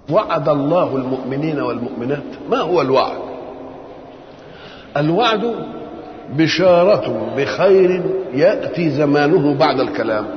وعد الله المؤمنين والمؤمنات ما هو الوعد الوعد بشارة بخير يأتي زمانه بعد الكلام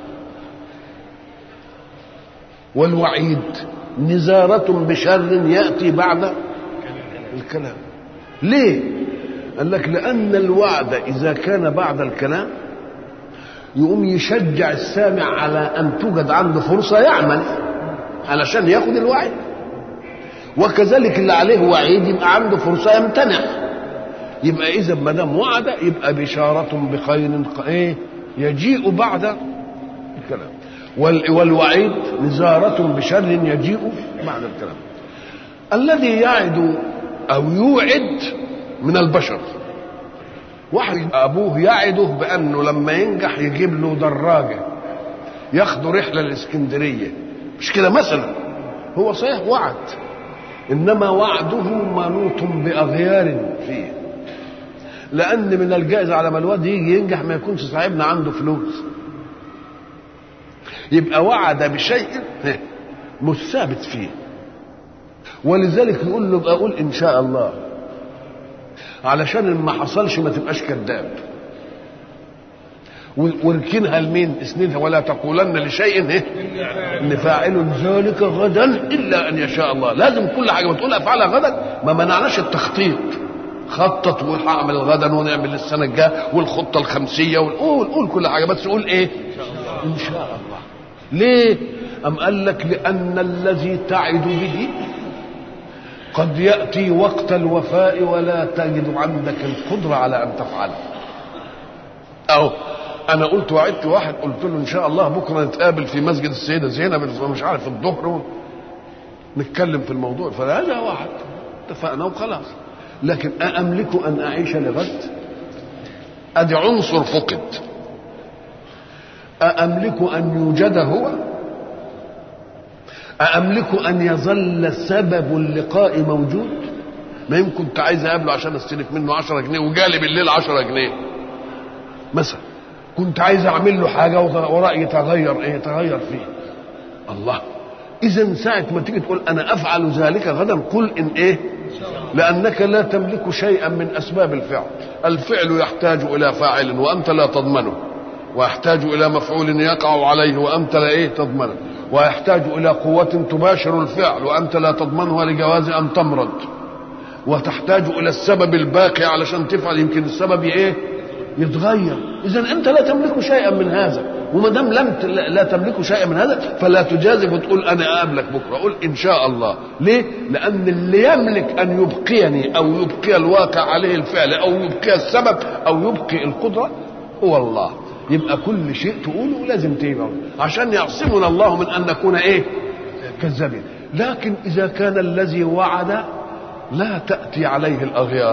والوعيد نزارة بشر يأتي بعد الكلام ليه قال لك لأن الوعد إذا كان بعد الكلام يقوم يشجع السامع على أن توجد عنده فرصة يعمل علشان ياخد الوعي وكذلك اللي عليه وعيد يبقى عنده فرصة يمتنع يبقى إذا ما دام وعد يبقى بشارة بخير إيه يجيء بعد الكلام والوعيد نزارة بشر يجيء بعد الكلام الذي يعد أو يوعد من البشر واحد أبوه يعده بأنه لما ينجح يجيب له دراجة ياخده رحلة الإسكندرية مش كده مثلا هو صحيح وعد إنما وعده منوط بأغيار فيه لأن من الجائز على ما الواد يجي ينجح ما يكونش صاحبنا عنده فلوس يبقى وعد بشيء مش ثابت فيه ولذلك نقول له بقى قول ان شاء الله علشان ما حصلش ما تبقاش كذاب واركنها لمين اسندها ولا تقولن لشيء ايه ان فاعل ذلك غدا الا ان يشاء الله لازم كل حاجه بتقولها افعلها غدا ما منعناش التخطيط خطط وهعمل غدا ونعمل السنه الجايه والخطه الخمسيه وقول قول كل حاجه بس قول ايه ان شاء الله ليه ام قال لك لان الذي تعد به قد ياتي وقت الوفاء ولا تجد عندك القدره على ان تفعله او انا قلت وعدت واحد قلت له ان شاء الله بكره نتقابل في مسجد السيده زينب مش عارف الظهر نتكلم في الموضوع فهذا واحد اتفقنا وخلاص لكن أأملك أن أعيش لغد أدي عنصر فقد أأملك أن يوجد هو أأملك أن يظل سبب اللقاء موجود ما يمكن كنت عايز أقابله عشان أستلف منه عشرة جنيه وجالي بالليل عشرة جنيه مثلا كنت عايز أعمل له حاجة ورأيي تغير إيه تغير فيه الله إذا ساعة ما تيجي تقول أنا أفعل ذلك غدا قل إن إيه لأنك لا تملك شيئا من أسباب الفعل الفعل يحتاج إلى فاعل وأنت لا تضمنه ويحتاج إلى مفعول يقع عليه وأنت لا إيه تضمنه ويحتاج إلى قوة تباشر الفعل وأنت لا تضمنها لجواز أن تمرض وتحتاج إلى السبب الباقي علشان تفعل يمكن السبب إيه يتغير إذا أنت لا تملك شيئا من هذا وما دام لم لا تملك شيئا من هذا فلا تجازف وتقول انا اقابلك بكره قول ان شاء الله ليه لان اللي يملك ان يبقيني او يبقي الواقع عليه الفعل او يبقي السبب او يبقي القدره هو الله يبقى كل شيء تقوله لازم تيجي عشان يعصمنا الله من ان نكون ايه كذابين لكن اذا كان الذي وعد لا تاتي عليه الاغيار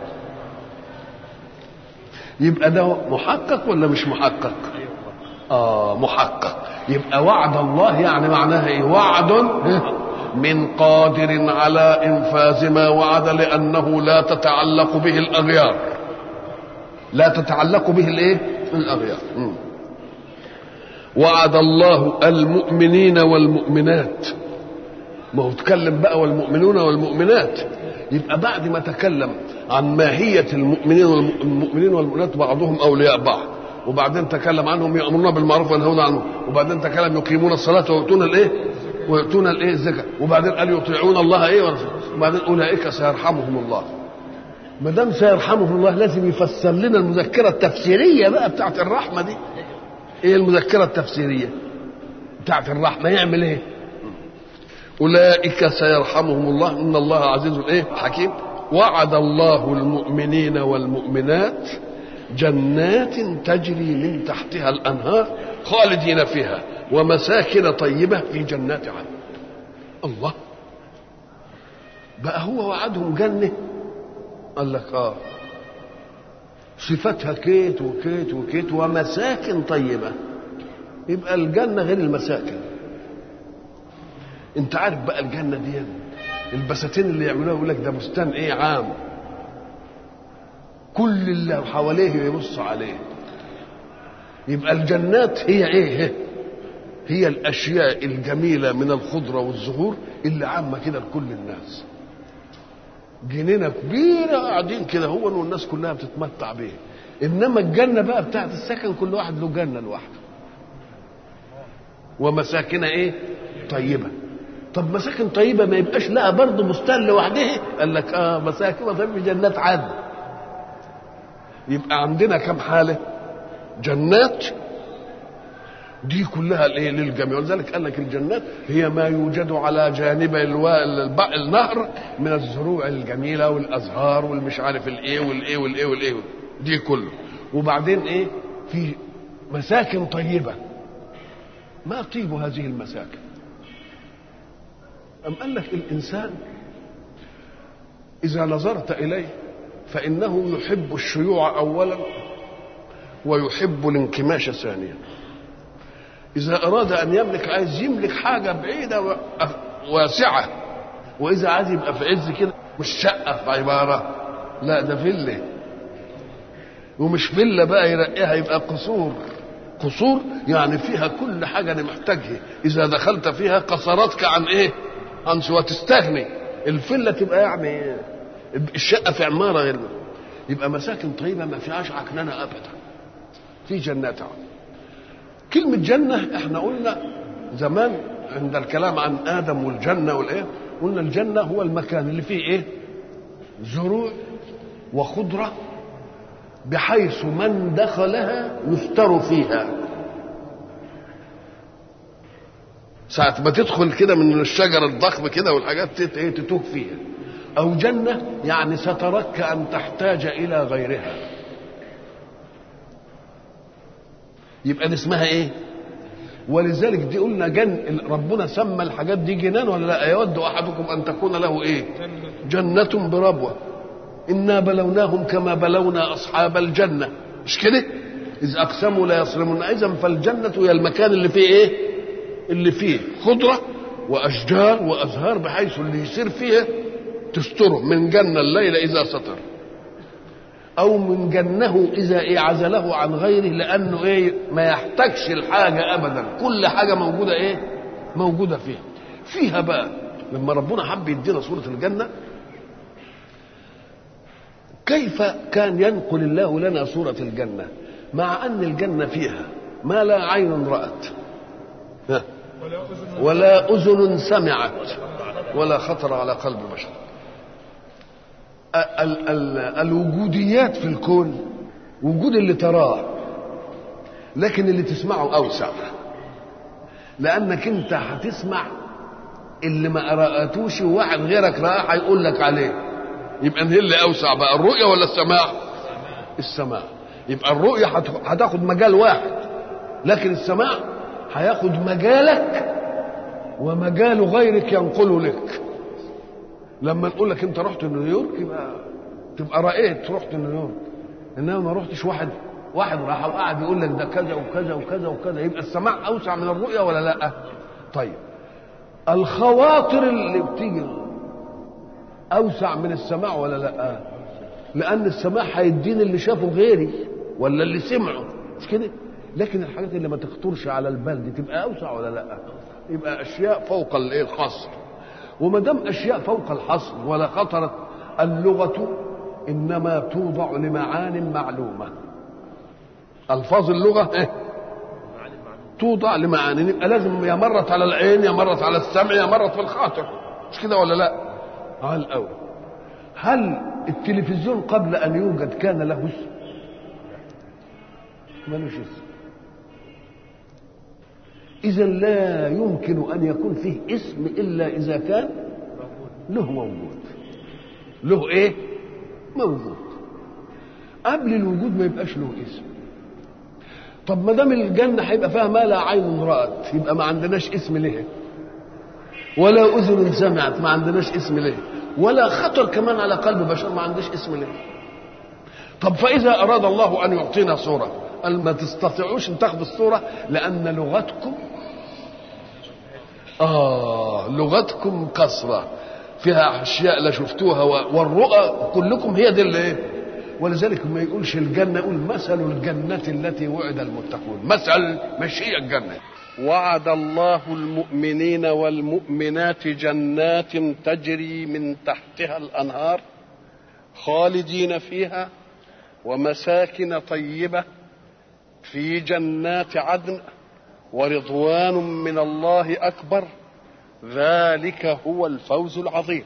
يبقى ده محقق ولا مش محقق آه محقق يبقى وعد الله يعني معناها ايه وعد من قادر على انفاذ ما وعد لانه لا تتعلق به الاغيار لا تتعلق به الايه الاغيار م. وعد الله المؤمنين والمؤمنات ما هو اتكلم بقى والمؤمنون والمؤمنات يبقى بعد ما تكلم عن ماهية المؤمنين والمؤمنين والمؤمنات بعضهم أولياء بعض وبعدين تكلم عنهم يأمرون بالمعروف وينهون عنه وبعدين تكلم يقيمون الصلاة ويؤتون الإيه؟ ويؤتون الإيه الزكاة وبعدين قال يطيعون الله إيه ورسوله وبعدين أولئك سيرحمهم الله ما دام سيرحمهم الله لازم يفسر لنا المذكرة التفسيرية بقى بتاعت الرحمة دي إيه المذكرة التفسيرية بتاعت الرحمة يعمل إيه؟ أولئك سيرحمهم الله إن الله عزيز إيه؟ حكيم وعد الله المؤمنين والمؤمنات جنات تجري من تحتها الانهار خالدين فيها ومساكن طيبه في جنات عدن الله بقى هو وعدهم جنه قال لك اه صفتها كيت وكيت وكيت ومساكن طيبه يبقى الجنه غير المساكن انت عارف بقى الجنه دي البساتين اللي يعملوها يقول لك ده بستان ايه عام كل اللي حواليه يبص عليه يبقى الجنات هي ايه هي الاشياء الجميله من الخضره والزهور اللي عامه كده لكل الناس جنينه كبيره قاعدين كده هو والناس كلها بتتمتع بيه انما الجنه بقى بتاعت السكن كل واحد له جنه لوحده ومساكن ايه طيبه طب مساكن طيبه ما يبقاش لها برضه بستان لوحدها قال لك اه مساكن طيبه في جنات عدن يبقى عندنا كم حاله جنات دي كلها الايه للجميع ولذلك قال لك الجنات هي ما يوجد على جانب النهر من الزروع الجميله والازهار والمش عارف الايه والايه والايه والايه دي كله وبعدين ايه في مساكن طيبه ما طيب هذه المساكن أم قال لك الإنسان إذا نظرت إليه فإنه يحب الشيوع أولا ويحب الانكماش ثانيا إذا أراد أن يملك عايز يملك حاجة بعيدة واسعة وإذا عايز يبقى في عز كده مش شقة في عبارة لا ده فيلا ومش فيلا بقى يرقيها يبقى قصور قصور يعني فيها كل حاجة أنا محتاجها إذا دخلت فيها قصرتك عن إيه؟ عن وتستغني الفيلا تبقى يعني الشقة في عمارة غير يبقى مساكن طيبة ما فيهاش عكننة أبدا في جنات عم. كلمة جنة احنا قلنا زمان عند الكلام عن آدم والجنة والإيه قلنا الجنة هو المكان اللي فيه إيه زروع وخضرة بحيث من دخلها يفتر فيها ساعة ما تدخل كده من الشجر الضخم كده والحاجات تتوه فيها أو جنة يعني سترك أن تحتاج إلى غيرها يبقى دي اسمها إيه؟ ولذلك دي قلنا جن ربنا سمى الحاجات دي جنان ولا لا يود أحدكم أن تكون له إيه؟ جنة بربوة إنا بلوناهم كما بلونا أصحاب الجنة مش كده؟ إذ أقسموا لا يصرمون إذا فالجنة هي المكان اللي فيه إيه؟ اللي فيه خضرة وأشجار وأزهار بحيث اللي يصير فيها تستره من جنة الليل إذا سطر أو من جنه إذا إيه عزله عن غيره لأنه إيه ما يحتاجش الحاجة أبدا كل حاجة موجودة إيه موجودة فيها فيها بقى لما ربنا حب يدينا صورة الجنة كيف كان ينقل الله لنا صورة الجنة مع أن الجنة فيها ما لا عين رأت ولا أذن سمعت ولا خطر على قلب بشر ال- ال- الوجوديات في الكون وجود اللي تراه لكن اللي تسمعه أوسع لأنك أنت هتسمع اللي ما قرأتوش وواحد غيرك راه هيقول لك عليه يبقى ايه اللي أوسع بقى الرؤية ولا السماع السماع يبقى الرؤية هتاخد مجال واحد لكن السماع هياخد مجالك ومجال غيرك ينقله لك لما نقول لك انت رحت نيويورك يبقى تبقى رأيت رحت نيويورك انما ما رحتش واحد واحد راح وقعد يقول لك ده كذا وكذا وكذا وكذا يبقى السماع اوسع من الرؤيه ولا لا؟ طيب الخواطر اللي بتيجي اوسع من السماع ولا لا؟ لان السماع هيديني اللي شافه غيري ولا اللي سمعه مش كده؟ لكن الحاجات اللي ما تخطرش على البال دي تبقى اوسع ولا لا؟ يبقى اشياء فوق الايه الحصر وما دام اشياء فوق الحصر ولا خطرت اللغه انما توضع لمعان معلومه الفاظ اللغه إيه؟ توضع لمعان يبقى لازم يا مرت على العين يا مرت على السمع يا مرت في الخاطر مش كده ولا لا على الاول هل التلفزيون قبل ان يوجد كان له اسم ملوش اسم اذا لا يمكن ان يكون فيه اسم الا اذا كان له موجود له ايه موجود قبل الوجود ما يبقاش له اسم طب ما دام الجنه هيبقى فيها ما لا عين رات يبقى ما عندناش اسم لها ولا اذن سمعت ما عندناش اسم لها ولا خطر كمان على قلب بشر ما عندناش اسم لها طب فاذا اراد الله ان يعطينا صوره قال ما تستطيعوش ان تاخذوا الصوره لان لغتكم اه لغتكم قصره فيها اشياء لا شفتوها والرؤى كلكم هي دي اللي ايه ولذلك ما يقولش الجنه يقول مثل الجنه التي وعد المتقون مثل مش هي الجنه وعد الله المؤمنين والمؤمنات جنات تجري من تحتها الانهار خالدين فيها ومساكن طيبه في جنات عدن ورضوان من الله اكبر ذلك هو الفوز العظيم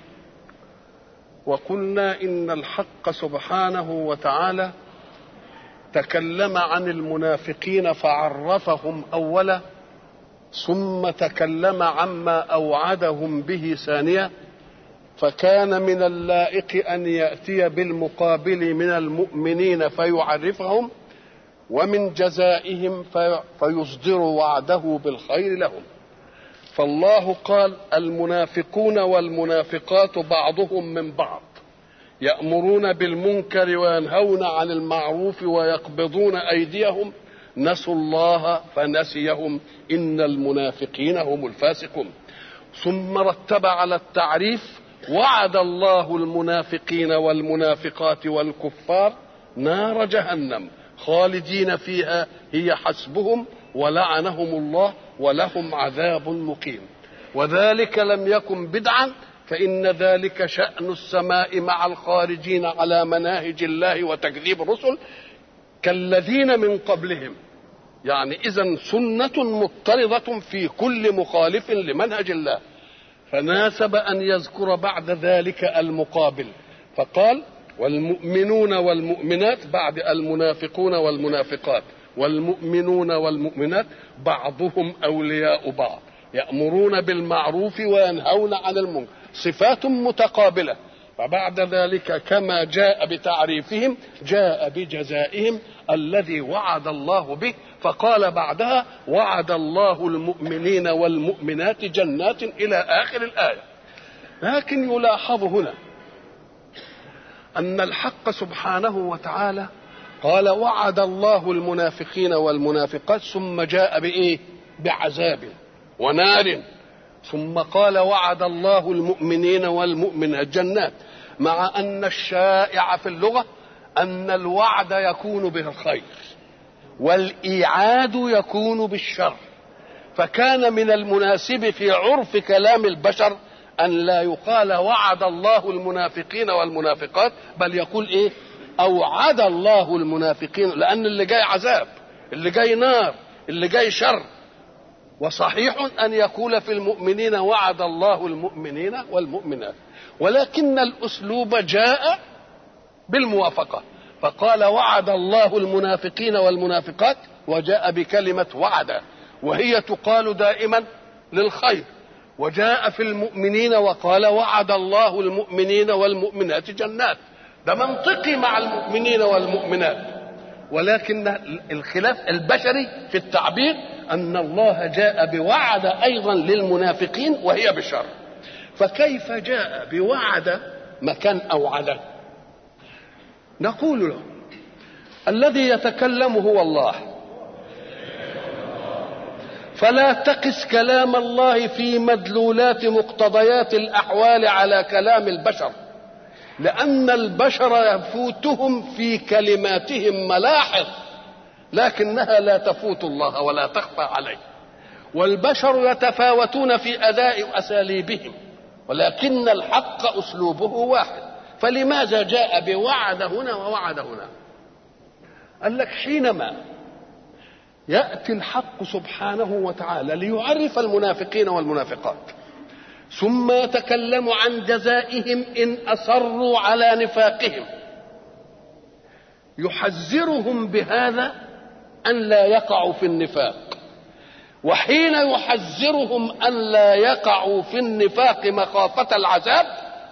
وقلنا ان الحق سبحانه وتعالى تكلم عن المنافقين فعرفهم اولا ثم تكلم عما اوعدهم به ثانيه فكان من اللائق ان ياتي بالمقابل من المؤمنين فيعرفهم ومن جزائهم في فيصدر وعده بالخير لهم فالله قال المنافقون والمنافقات بعضهم من بعض يامرون بالمنكر وينهون عن المعروف ويقبضون ايديهم نسوا الله فنسيهم ان المنافقين هم الفاسقون ثم رتب على التعريف وعد الله المنافقين والمنافقات والكفار نار جهنم خالدين فيها هي حسبهم ولعنهم الله ولهم عذاب مقيم وذلك لم يكن بدعا فإن ذلك شأن السماء مع الخارجين على مناهج الله وتكذيب الرسل كالذين من قبلهم يعني إذا سنة مضطردة في كل مخالف لمنهج الله فناسب أن يذكر بعد ذلك المقابل فقال والمؤمنون والمؤمنات بعد المنافقون والمنافقات والمؤمنون والمؤمنات بعضهم أولياء بعض يأمرون بالمعروف وينهون عن المنكر صفات متقابلة وبعد ذلك كما جاء بتعريفهم جاء بجزائهم الذي وعد الله به فقال بعدها وعد الله المؤمنين والمؤمنات جنات الى اخر الايه لكن يلاحظ هنا ان الحق سبحانه وتعالى قال وعد الله المنافقين والمنافقات ثم جاء بايه بعذاب ونار ثم قال وعد الله المؤمنين والمؤمنات جنات مع ان الشائع في اللغه ان الوعد يكون به الخير والايعاد يكون بالشر فكان من المناسب في عرف كلام البشر ان لا يقال وعد الله المنافقين والمنافقات بل يقول ايه اوعد الله المنافقين لان اللي جاي عذاب اللي جاي نار اللي جاي شر وصحيح ان يقول في المؤمنين وعد الله المؤمنين والمؤمنات ولكن الاسلوب جاء بالموافقه فقال وعد الله المنافقين والمنافقات وجاء بكلمه وعد وهي تقال دائما للخير وجاء في المؤمنين وقال وعد الله المؤمنين والمؤمنات جنات ده منطقي مع المؤمنين والمؤمنات ولكن الخلاف البشري في التعبير ان الله جاء بوعد ايضا للمنافقين وهي بشر فكيف جاء بوعد مكان اوعده نقول له الذي يتكلم هو الله فلا تقس كلام الله في مدلولات مقتضيات الاحوال على كلام البشر لان البشر يفوتهم في كلماتهم ملاحظ لكنها لا تفوت الله ولا تخفى عليه والبشر يتفاوتون في اداء اساليبهم ولكن الحق اسلوبه واحد فلماذا جاء بوعد هنا ووعد هنا قال لك حينما ياتي الحق سبحانه وتعالى ليعرف المنافقين والمنافقات ثم يتكلم عن جزائهم ان اصروا على نفاقهم يحذرهم بهذا ان لا يقعوا في النفاق وحين يحذرهم ان لا يقعوا في النفاق مخافه العذاب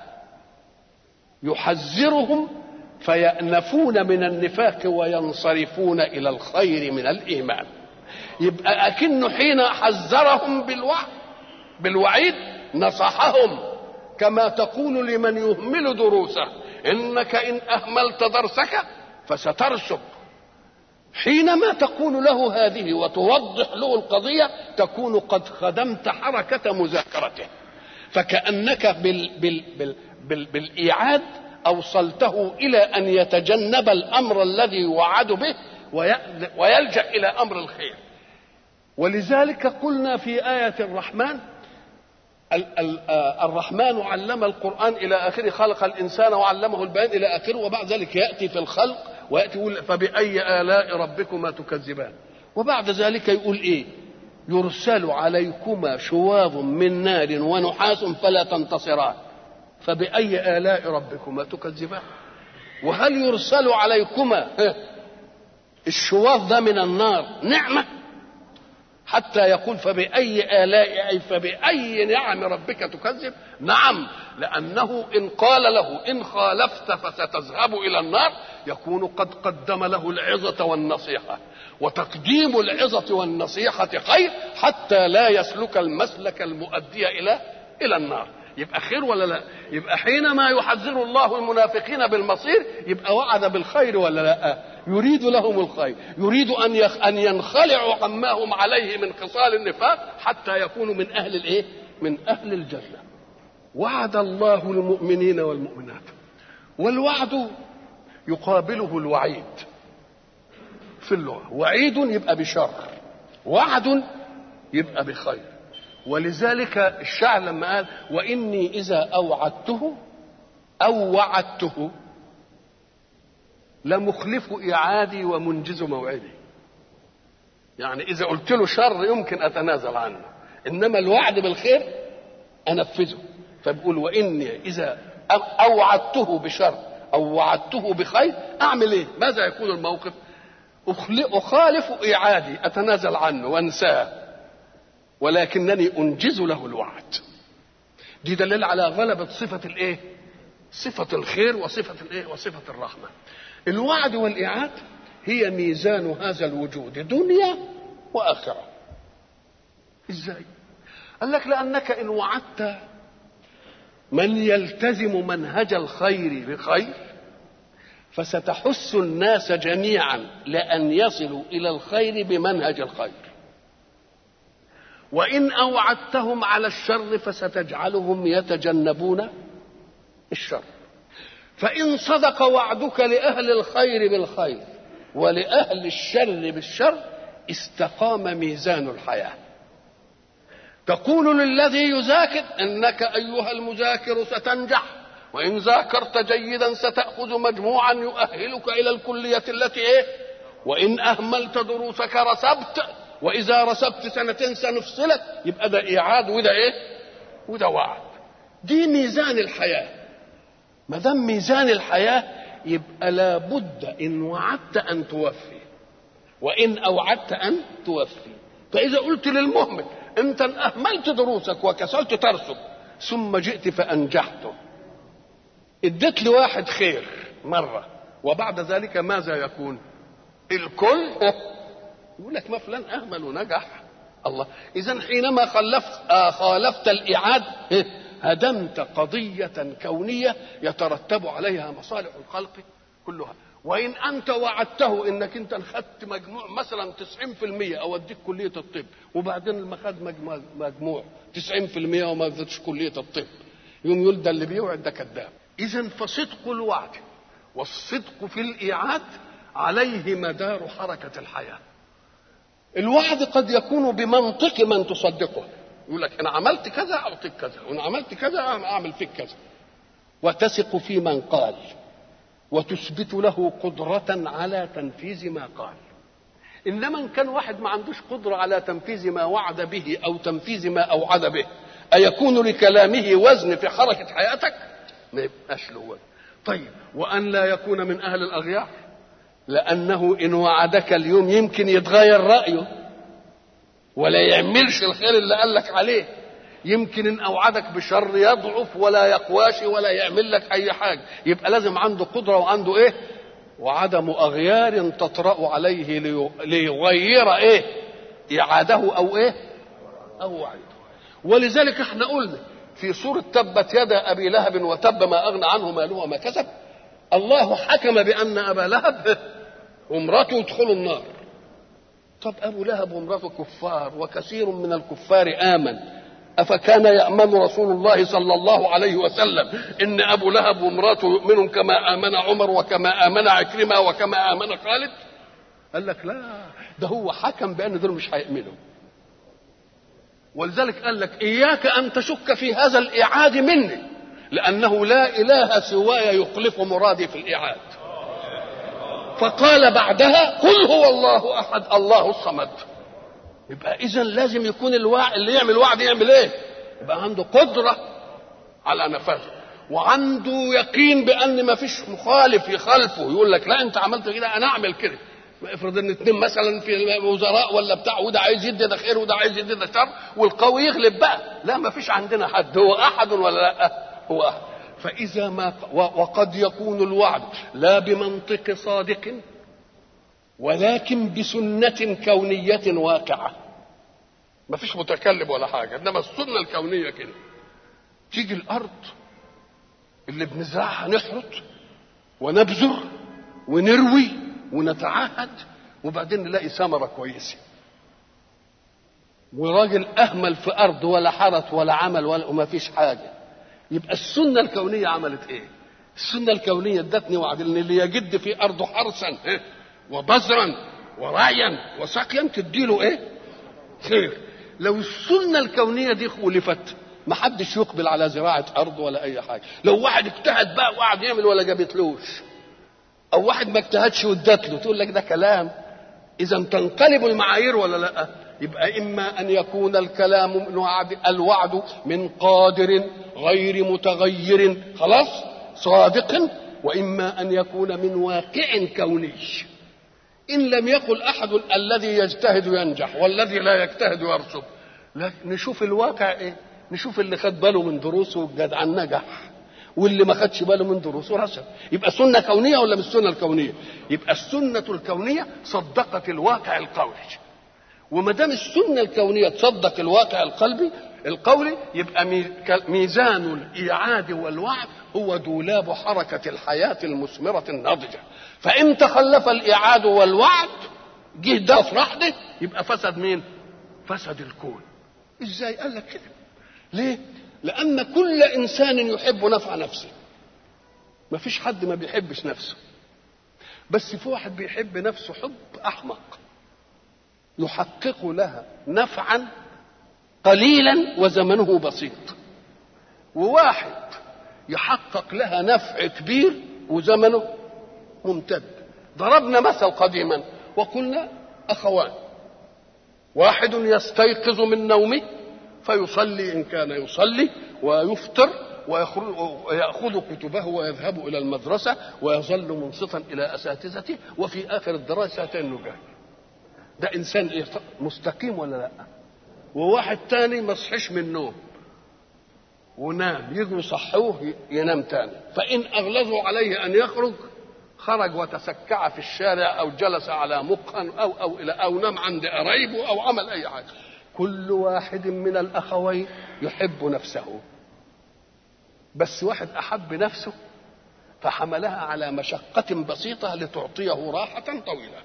يحذرهم فيأنفون من النفاق وينصرفون إلى الخير من الإيمان يبقى أكنه حين حذرهم بالوعد بالوعيد نصحهم كما تقول لمن يهمل دروسه إنك إن أهملت درسك فسترسب حينما تقول له هذه وتوضح له القضية تكون قد خدمت حركة مذاكرته فكأنك بال بال بال بال بالإيعاد أوصلته إلى أن يتجنب الأمر الذي يوعد به ويلجأ إلى أمر الخير ولذلك قلنا في آية الرحمن الرحمن علم القرآن إلى آخره خلق الإنسان وعلمه البيان إلى آخره وبعد ذلك يأتي في الخلق ويأتي يقول فبأي آلاء ربكما تكذبان وبعد ذلك يقول إيه يرسل عليكما شواظ من نار ونحاس فلا تنتصران فبأي آلاء ربكما تكذبان وهل يرسل عليكما الشواظ ده من النار نعمة حتى يقول فبأي آلاء أي فبأي نعم ربك تكذب نعم لأنه إن قال له إن خالفت فستذهب إلى النار يكون قد قدم له العظة والنصيحة وتقديم العظة والنصيحة خير حتى لا يسلك المسلك المؤدي إلى إلى النار يبقى خير ولا لا يبقى حينما يحذر الله المنافقين بالمصير يبقى وعد بالخير ولا لا يريد لهم الخير يريد ان ان ينخلعوا عما هم عليه من خصال النفاق حتى يكونوا من اهل الايه من اهل الجنه وعد الله المؤمنين والمؤمنات والوعد يقابله الوعيد في اللغه وعيد يبقى بشر وعد يبقى بخير ولذلك الشاعر لما قال واني اذا اوعدته او وعدته لمخلف اعادي ومنجز موعدي يعني اذا قلت له شر يمكن اتنازل عنه انما الوعد بالخير انفذه فبيقول واني اذا اوعدته بشر او وعدته بخير اعمل ايه ماذا يكون الموقف اخالف اعادي اتنازل عنه وانساه ولكنني انجز له الوعد دي دليل على غلبة صفة الايه صفة الخير وصفة الايه وصفة الرحمة الوعد والإعاد هي ميزان هذا الوجود دنيا وآخرة ازاي قال لك لأنك إن وعدت من يلتزم منهج الخير بخير فستحث الناس جميعا لأن يصلوا إلى الخير بمنهج الخير وإن أوعدتهم على الشر فستجعلهم يتجنبون الشر فإن صدق وعدك لأهل الخير بالخير ولأهل الشر بالشر استقام ميزان الحياة تقول للذي يذاكر إنك أيها المذاكر ستنجح وإن ذاكرت جيدا ستأخذ مجموعا يؤهلك إلى الكلية التي إيه وإن أهملت دروسك رسبت واذا رسبت سنتين سنفصلك يبقى ده ايعاد وده ايه وده وعد دي ميزان الحياه ما دام ميزان الحياه يبقى لابد ان وعدت ان توفي وان اوعدت ان توفي فاذا قلت للمهمل انت ان اهملت دروسك وكسلت ترسب ثم جئت فانجحته اديت لواحد خير مره وبعد ذلك ماذا يكون الكل يقول لك ما فلان اهمل ونجح الله اذا حينما خلفت آه خالفت الاعاد هدمت قضيه كونيه يترتب عليها مصالح الخلق كلها وان انت وعدته انك انت خدت مجموع مثلا 90% اوديك كليه الطب وبعدين لما خد مجموع 90% وما فاتش كليه الطب يوم يقول ده اللي بيوعد ده كذاب اذا فصدق الوعد والصدق في الايعاد عليه مدار حركه الحياه الوعد قد يكون بمنطق من تصدقه يقول لك انا عملت كذا اعطيك كذا وانا عملت كذا اعمل فيك كذا وتثق في من قال وتثبت له قدرة على تنفيذ ما قال إنما إن كان واحد ما عندوش قدرة على تنفيذ ما وعد به أو تنفيذ ما أوعد به أيكون لكلامه وزن في حركة حياتك؟ ما يبقاش له وزن طيب وأن لا يكون من أهل الأغيار لأنه إن وعدك اليوم يمكن يتغير رأيه ولا يعملش الخير اللي قال لك عليه يمكن إن أوعدك بشر يضعف ولا يقواش ولا يعمل لك أي حاجة يبقى لازم عنده قدرة وعنده إيه وعدم أغيار تطرأ عليه ليغير إيه إعاده أو إيه أو وعده ولذلك احنا قلنا في سورة تبت يدا أبي لهب وتب ما أغنى عنه ماله وما كسب الله حكم بأن أبا لهب وامرأته يدخلوا النار طب أبو لهب وامرأته كفار وكثير من الكفار آمن أفكان يأمن رسول الله صلى الله عليه وسلم إن أبو لهب وامرأته يؤمنون كما آمن عمر وكما آمن عكرمة وكما آمن خالد قال لك لا ده هو حكم بأن دول مش هيؤمنوا ولذلك قال لك إياك أن تشك في هذا الإعاد مني لأنه لا إله سواي يخلف مرادي في الإعاد فقال بعدها قل هو الله أحد الله الصمد يبقى إذا لازم يكون الوعد اللي يعمل وعد يعمل إيه؟ يبقى عنده قدرة على نفاذه وعنده يقين بأن ما فيش مخالف يخالفه يقول لك لا أنت عملت كده أنا أعمل كده افرض ان اتنين مثلا في وزراء ولا بتاع وده عايز يدي ده خير وده عايز يدي ده شر والقوي يغلب بقى لا ما فيش عندنا حد هو احد ولا لا هو احد فاذا ما وقد يكون الوعد لا بمنطق صادق ولكن بسنة كونية واقعة ما فيش متكلم ولا حاجة إنما السنة الكونية كده تيجي الأرض اللي بنزرعها نحرث ونبذر ونروي ونتعهد وبعدين نلاقي ثمرة كويسة وراجل أهمل في أرض ولا حرث ولا عمل ولا وما فيش حاجة يبقى السنة الكونية عملت إيه؟ السنة الكونية ادتني وعد ان اللي يجد في أرضه حرثا وبذرا ورعيا وسقيا تديله إيه؟ خير لو السنة الكونية دي خولفت ما حدش يقبل على زراعة أرض ولا أي حاجة لو واحد اجتهد بقى وقعد يعمل ولا جابتلوش او واحد ما اجتهدش وادت له تقول لك ده كلام اذا تنقلب المعايير ولا لا يبقى اما ان يكون الكلام من وعد الوعد من قادر غير متغير خلاص صادق واما ان يكون من واقع كوني ان لم يقل احد الذي يجتهد ينجح والذي لا يجتهد يرسب لا نشوف الواقع ايه نشوف اللي خد باله من دروسه والجدع نجح واللي ما خدش باله من دروسه رسب يبقى سنه كونيه ولا مش سنه الكونيه يبقى السنه الكونيه صدقت الواقع القولي وما دام السنه الكونيه تصدق الواقع القلبي القولي يبقى ميزان الايعاد والوعد هو دولاب حركه الحياه المثمره الناضجه فان تخلف الايعاد والوعد جه ده في رحله يبقى فسد مين فسد الكون ازاي قال لك كده ليه لأن كل إنسان يحب نفع نفسه ما فيش حد ما بيحبش نفسه بس في واحد بيحب نفسه حب أحمق يحقق لها نفعا قليلا وزمنه بسيط وواحد يحقق لها نفع كبير وزمنه ممتد ضربنا مثل قديما وقلنا أخوان واحد يستيقظ من نومه فيصلي إن كان يصلي ويفطر ويأخذ كتبه ويذهب إلى المدرسة ويظل منصتا إلى أساتذته وفي آخر الدراسة نجاه ده إنسان إيه مستقيم ولا لا وواحد تاني ما صحيش من النوم ونام يجوا يصحوه ينام تاني فإن أغلظوا عليه أن يخرج خرج وتسكع في الشارع أو جلس على مقهى أو أو إلى أو نام عند قرايبه أو عمل أي حاجة كل واحد من الاخوين يحب نفسه بس واحد احب نفسه فحملها على مشقة بسيطة لتعطيه راحة طويلة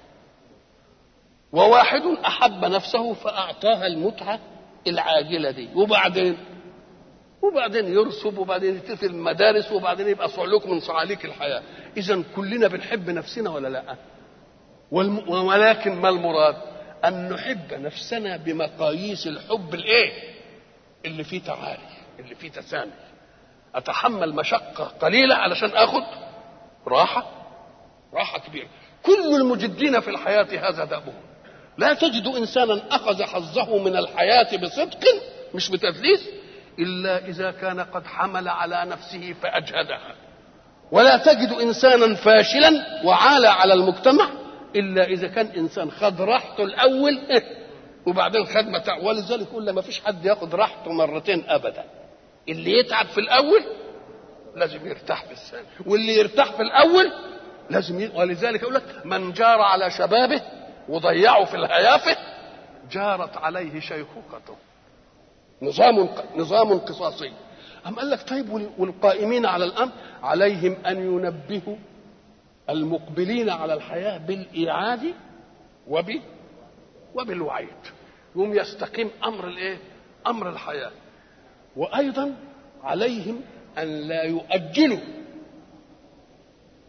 وواحد أحب نفسه فأعطاها المتعة العاجلة دي وبعدين وبعدين يرسب وبعدين يتفل المدارس وبعدين يبقى صعلوك من صعاليك الحياة إذا كلنا بنحب نفسنا ولا لا والم... ولكن ما المراد أن نحب نفسنا بمقاييس الحب الإيه؟ اللي فيه تعالي، اللي فيه تسامي. أتحمل مشقة قليلة علشان آخد راحة راحة كبيرة. كل المجدين في الحياة هذا دأبهم. لا تجد إنسانا أخذ حظه من الحياة بصدق مش بتدليس إلا إذا كان قد حمل على نفسه فأجهدها. ولا تجد إنسانا فاشلا وعال على المجتمع الا اذا كان انسان خد راحته الاول وبعدين خد متاع ولذلك يقول ما فيش حد ياخد راحته مرتين ابدا اللي يتعب في الاول لازم يرتاح في الثاني واللي يرتاح في الاول لازم ي... ولذلك يقول لك من جار على شبابه وضيعه في الهيافه جارت عليه شيخوخته نظام نظام قصاصي أم قال لك طيب والقائمين على الأمر عليهم أن ينبهوا المقبلين على الحياة بالإعادة وب وبالوعيد يوم يستقيم أمر الإيه؟ أمر الحياة وأيضا عليهم أن لا يؤجلوا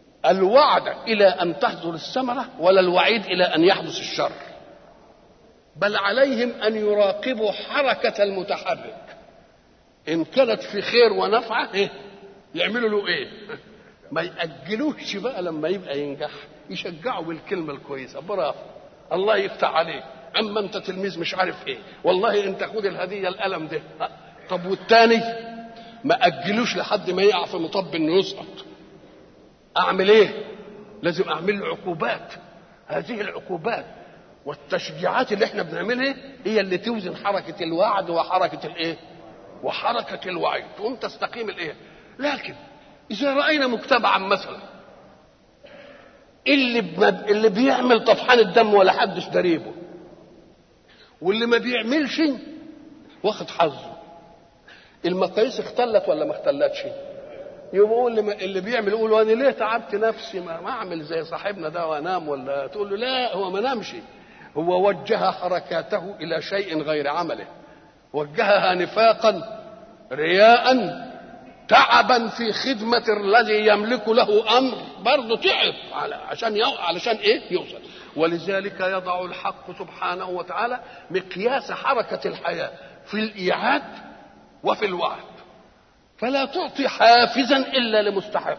الوعد إلى أن تحصل الثمرة ولا الوعيد إلى أن يحدث الشر بل عليهم ان يراقبوا حركه المتحرك ان كانت في خير ونفعه إيه؟ يعملوا له ايه ما يأجلوش بقى لما يبقى ينجح يشجعوا بالكلمة الكويسة برافو الله يفتح عليك أما أنت تلميذ مش عارف إيه والله أنت خد الهدية القلم ده طب والتاني ما أجلوش لحد ما يقع في مطب إنه يسقط أعمل إيه؟ لازم أعمل له عقوبات هذه العقوبات والتشجيعات اللي احنا بنعملها هي اللي توزن حركة الوعد وحركة الإيه؟ وحركة الوعي تقوم تستقيم الإيه؟ لكن إذا رأينا مجتمعا مثلا اللي اللي بيعمل طفحان الدم ولا حدش دريبه واللي ما بيعملش واخد حظه المقاييس اختلت ولا ما اختلتش يقوم اللي, اللي بيعمل يقول وانا ليه تعبت نفسي ما, ما اعمل زي صاحبنا ده وانام ولا تقول له لا هو ما نامش هو وجه حركاته الى شيء غير عمله وجهها نفاقا رياء تعبا في خدمة الذي يملك له أمر برضه تعب عشان يو... علشان إيه يوصل ولذلك يضع الحق سبحانه وتعالى مقياس حركة الحياة في الإيعاد وفي الوعد فلا تعطي حافزا إلا لمستحق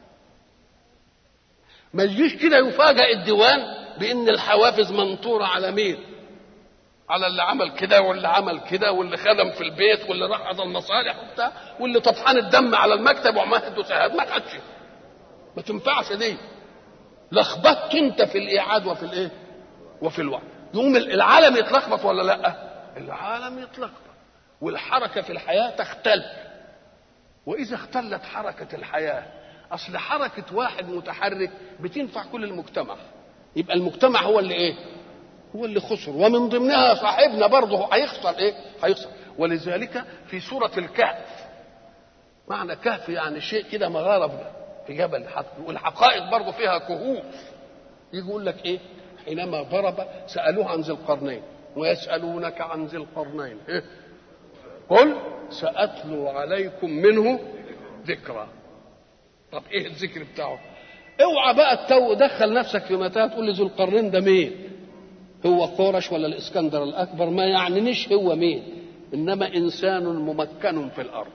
ما يجيش كده يفاجأ الديوان بأن الحوافز منطورة على مين على اللي عمل كده واللي عمل كده واللي خدم في البيت واللي راح قضى المصالح وبتاع واللي طفحان الدم على المكتب ومهد وسهاد ما حدش ما تنفعش دي لخبطت انت في الايعاد وفي الايه وفي الوعد يقوم العالم يتلخبط ولا لا العالم يتلخبط والحركه في الحياه تختل واذا اختلت حركه الحياه اصل حركه واحد متحرك بتنفع كل المجتمع يبقى المجتمع هو اللي ايه هو اللي خسر ومن ضمنها صاحبنا برضه هيخسر ايه هيخسر ولذلك في سورة الكهف معنى كهف يعني شيء كده مغارة في جبل والحقائق برضه فيها كهوف يجي يقول لك ايه حينما ضرب سألوه عن ذي القرنين ويسألونك عن ذي القرنين إيه؟ قل سأتلو عليكم منه ذكرى طب ايه الذكر بتاعه اوعى بقى التو دخل نفسك في متاهه تقول لي ذو القرنين ده مين هو قورش ولا الاسكندر الاكبر ما يعنينيش هو مين انما انسان ممكن في الارض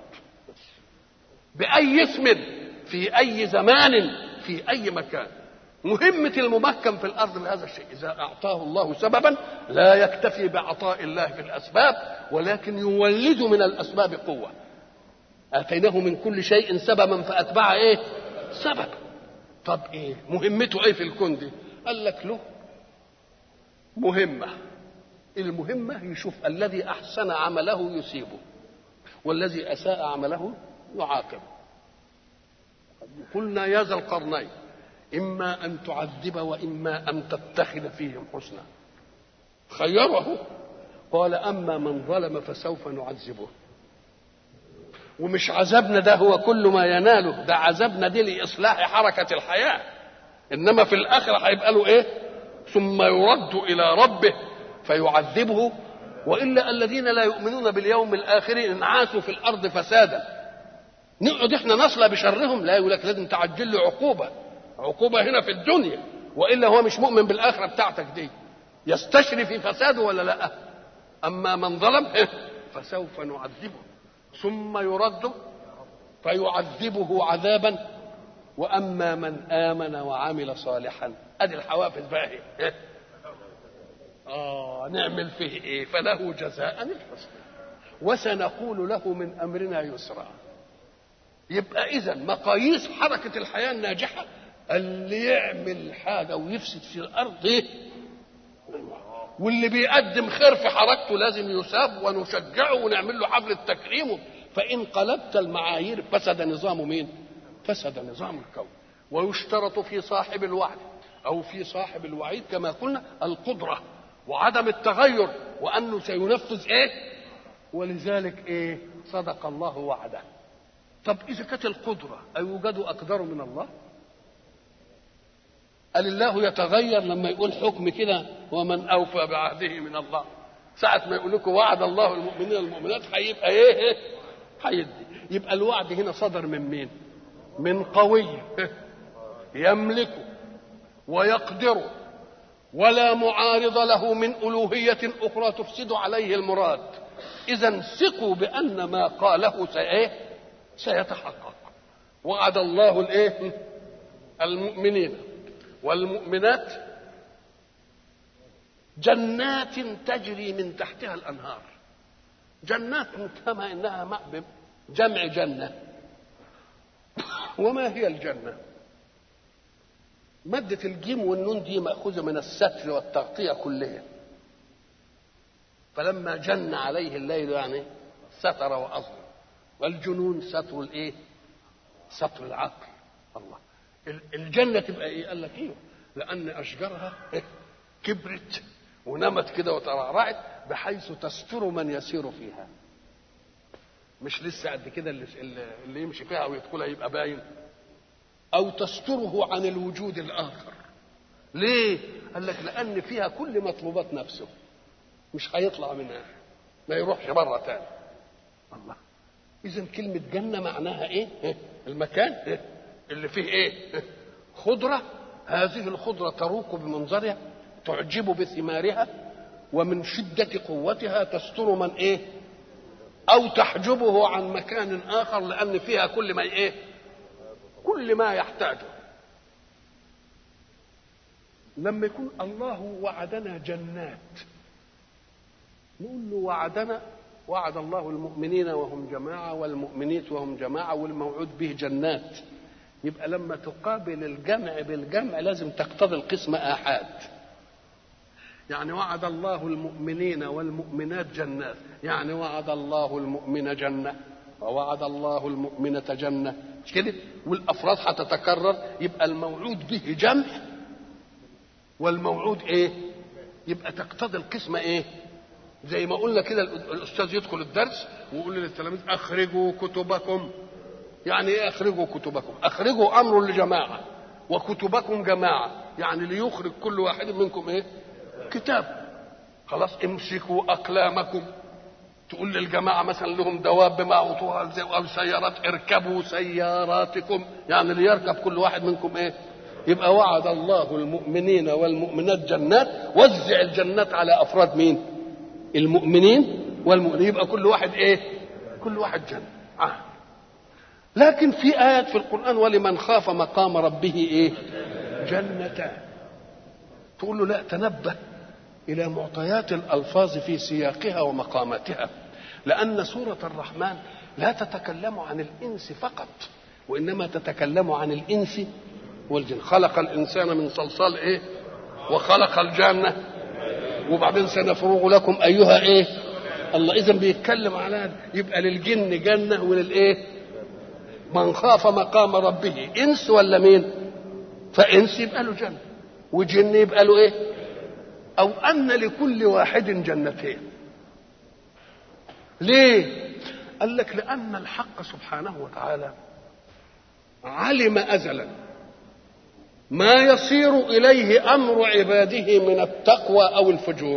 باي اسم في اي زمان في اي مكان مهمة الممكن في الأرض لهذا الشيء إذا أعطاه الله سببا لا يكتفي بعطاء الله في الأسباب ولكن يولد من الأسباب قوة آتيناه من كل شيء سببا فأتبع إيه سبب طب إيه مهمته إيه في الكون دي قال لك له مهمة المهمة يشوف الذي أحسن عمله يصيبه والذي أساء عمله يعاقبه قلنا يا ذا القرنين إما أن تعذب وإما أن تتخذ فيهم حسنا خيره قال أما من ظلم فسوف نعذبه ومش عذابنا ده هو كل ما يناله ده عذابنا دي لإصلاح حركة الحياة إنما في الآخرة هيبقى له إيه ثم يرد إلى ربه فيعذبه وإلا الذين لا يؤمنون باليوم الآخر انعاسوا في الأرض فسادا نقعد احنا نصلى بشرهم لا يقول لك لازم تعجل له عقوبة عقوبة هنا في الدنيا وإلا هو مش مؤمن بالآخرة بتاعتك دي يستشري في فساده ولا لا أما من ظلم فسوف نعذبه ثم يرد فيعذبه عذابا واما من امن وعمل صالحا ادي الحوافز بقى هي اه نعمل فيه ايه فله جزاء الحسنى وسنقول له من امرنا يسرا يبقى اذا مقاييس حركه الحياه الناجحه اللي يعمل حاجه ويفسد في الارض ايه واللي بيقدم خير في حركته لازم يساب ونشجعه ونعمل له حفله تكريمه فان قلبت المعايير فسد نظام مين؟ فسد نظام الكون ويشترط في صاحب الوعد او في صاحب الوعيد كما قلنا القدره وعدم التغير وانه سينفذ ايه؟ ولذلك ايه؟ صدق الله وعده. طب اذا كانت القدره ايوجد اقدر من الله؟ قال الله يتغير لما يقول حكم كده ومن اوفى بعهده من الله ساعة ما يقول لكم وعد الله المؤمنين المؤمنات هيبقى ايه؟ ايه؟ هيدي يبقى الوعد هنا صدر من مين؟ من قوي يملكه ويقدره ولا معارض له من ألوهية أخرى تفسد عليه المراد إذا ثقوا بأن ما قاله سإيه سيتحقق وعد الله الإيه المؤمنين والمؤمنات جنات تجري من تحتها الأنهار جنات كما إنها جمع جنة وما هي الجنة مادة الجيم والنون دي مأخوذة من الستر والتغطية كلها فلما جن عليه الليل يعني ستر وأظلم والجنون ستر الإيه؟ ستر العقل الله الجنة تبقى إيه؟ قال لك إيه؟ لأن أشجارها كبرت ونمت كده وترعرعت بحيث تستر من يسير فيها مش لسه قد كده اللي, اللي يمشي فيها او يدخلها يبقى باين او تستره عن الوجود الاخر ليه قال لك لان فيها كل مطلوبات نفسه مش هيطلع منها ما يروحش بره تاني الله اذا كلمه جنه معناها ايه المكان اللي فيه ايه خضره هذه الخضره تروق بمنظرها تعجب بثمارها ومن شده قوتها تستر من ايه او تحجبه عن مكان اخر لان فيها كل ما ايه كل ما يحتاجه لما يكون الله وعدنا جنات نقول له وعدنا وعد الله المؤمنين وهم جماعة والمؤمنين وهم جماعة والموعود به جنات يبقى لما تقابل الجمع بالجمع لازم تقتضي القسم آحاد يعني وعد الله المؤمنين والمؤمنات جنات يعني وعد الله المؤمن جنة ووعد الله المؤمنة جنة مش كده والأفراد هتتكرر يبقى الموعود به جمع والموعود ايه يبقى تقتضي القسمة ايه زي ما قلنا كده الأستاذ يدخل الدرس ويقول للتلاميذ أخرجوا كتبكم يعني ايه أخرجوا كتبكم أخرجوا أمر لجماعة وكتبكم جماعة يعني ليخرج كل واحد منكم ايه كتاب خلاص امسكوا اقلامكم تقول للجماعه مثلا لهم دواب معوطوها او سيارات اركبوا سياراتكم يعني ليركب كل واحد منكم ايه يبقى وعد الله المؤمنين والمؤمنات جنات وزع الجنات على افراد مين المؤمنين والمؤمنين يبقى كل واحد ايه كل واحد جنة آه. لكن في آيات في القرآن ولمن خاف مقام ربه ايه جنتان تقول له لا تنبه الى معطيات الالفاظ في سياقها ومقاماتها لان سوره الرحمن لا تتكلم عن الانس فقط وانما تتكلم عن الانس والجن خلق الانسان من صلصال ايه وخلق الجنه وبعدين سنفرغ لكم ايها ايه الله اذا بيتكلم على يبقى للجن جنه وللايه من خاف مقام ربه انس ولا مين فانس يبقى له جنه وجن يبقى له ايه او ان لكل واحد جنتين ليه قال لك لان الحق سبحانه وتعالى علم ازلا ما يصير اليه امر عباده من التقوى او الفجور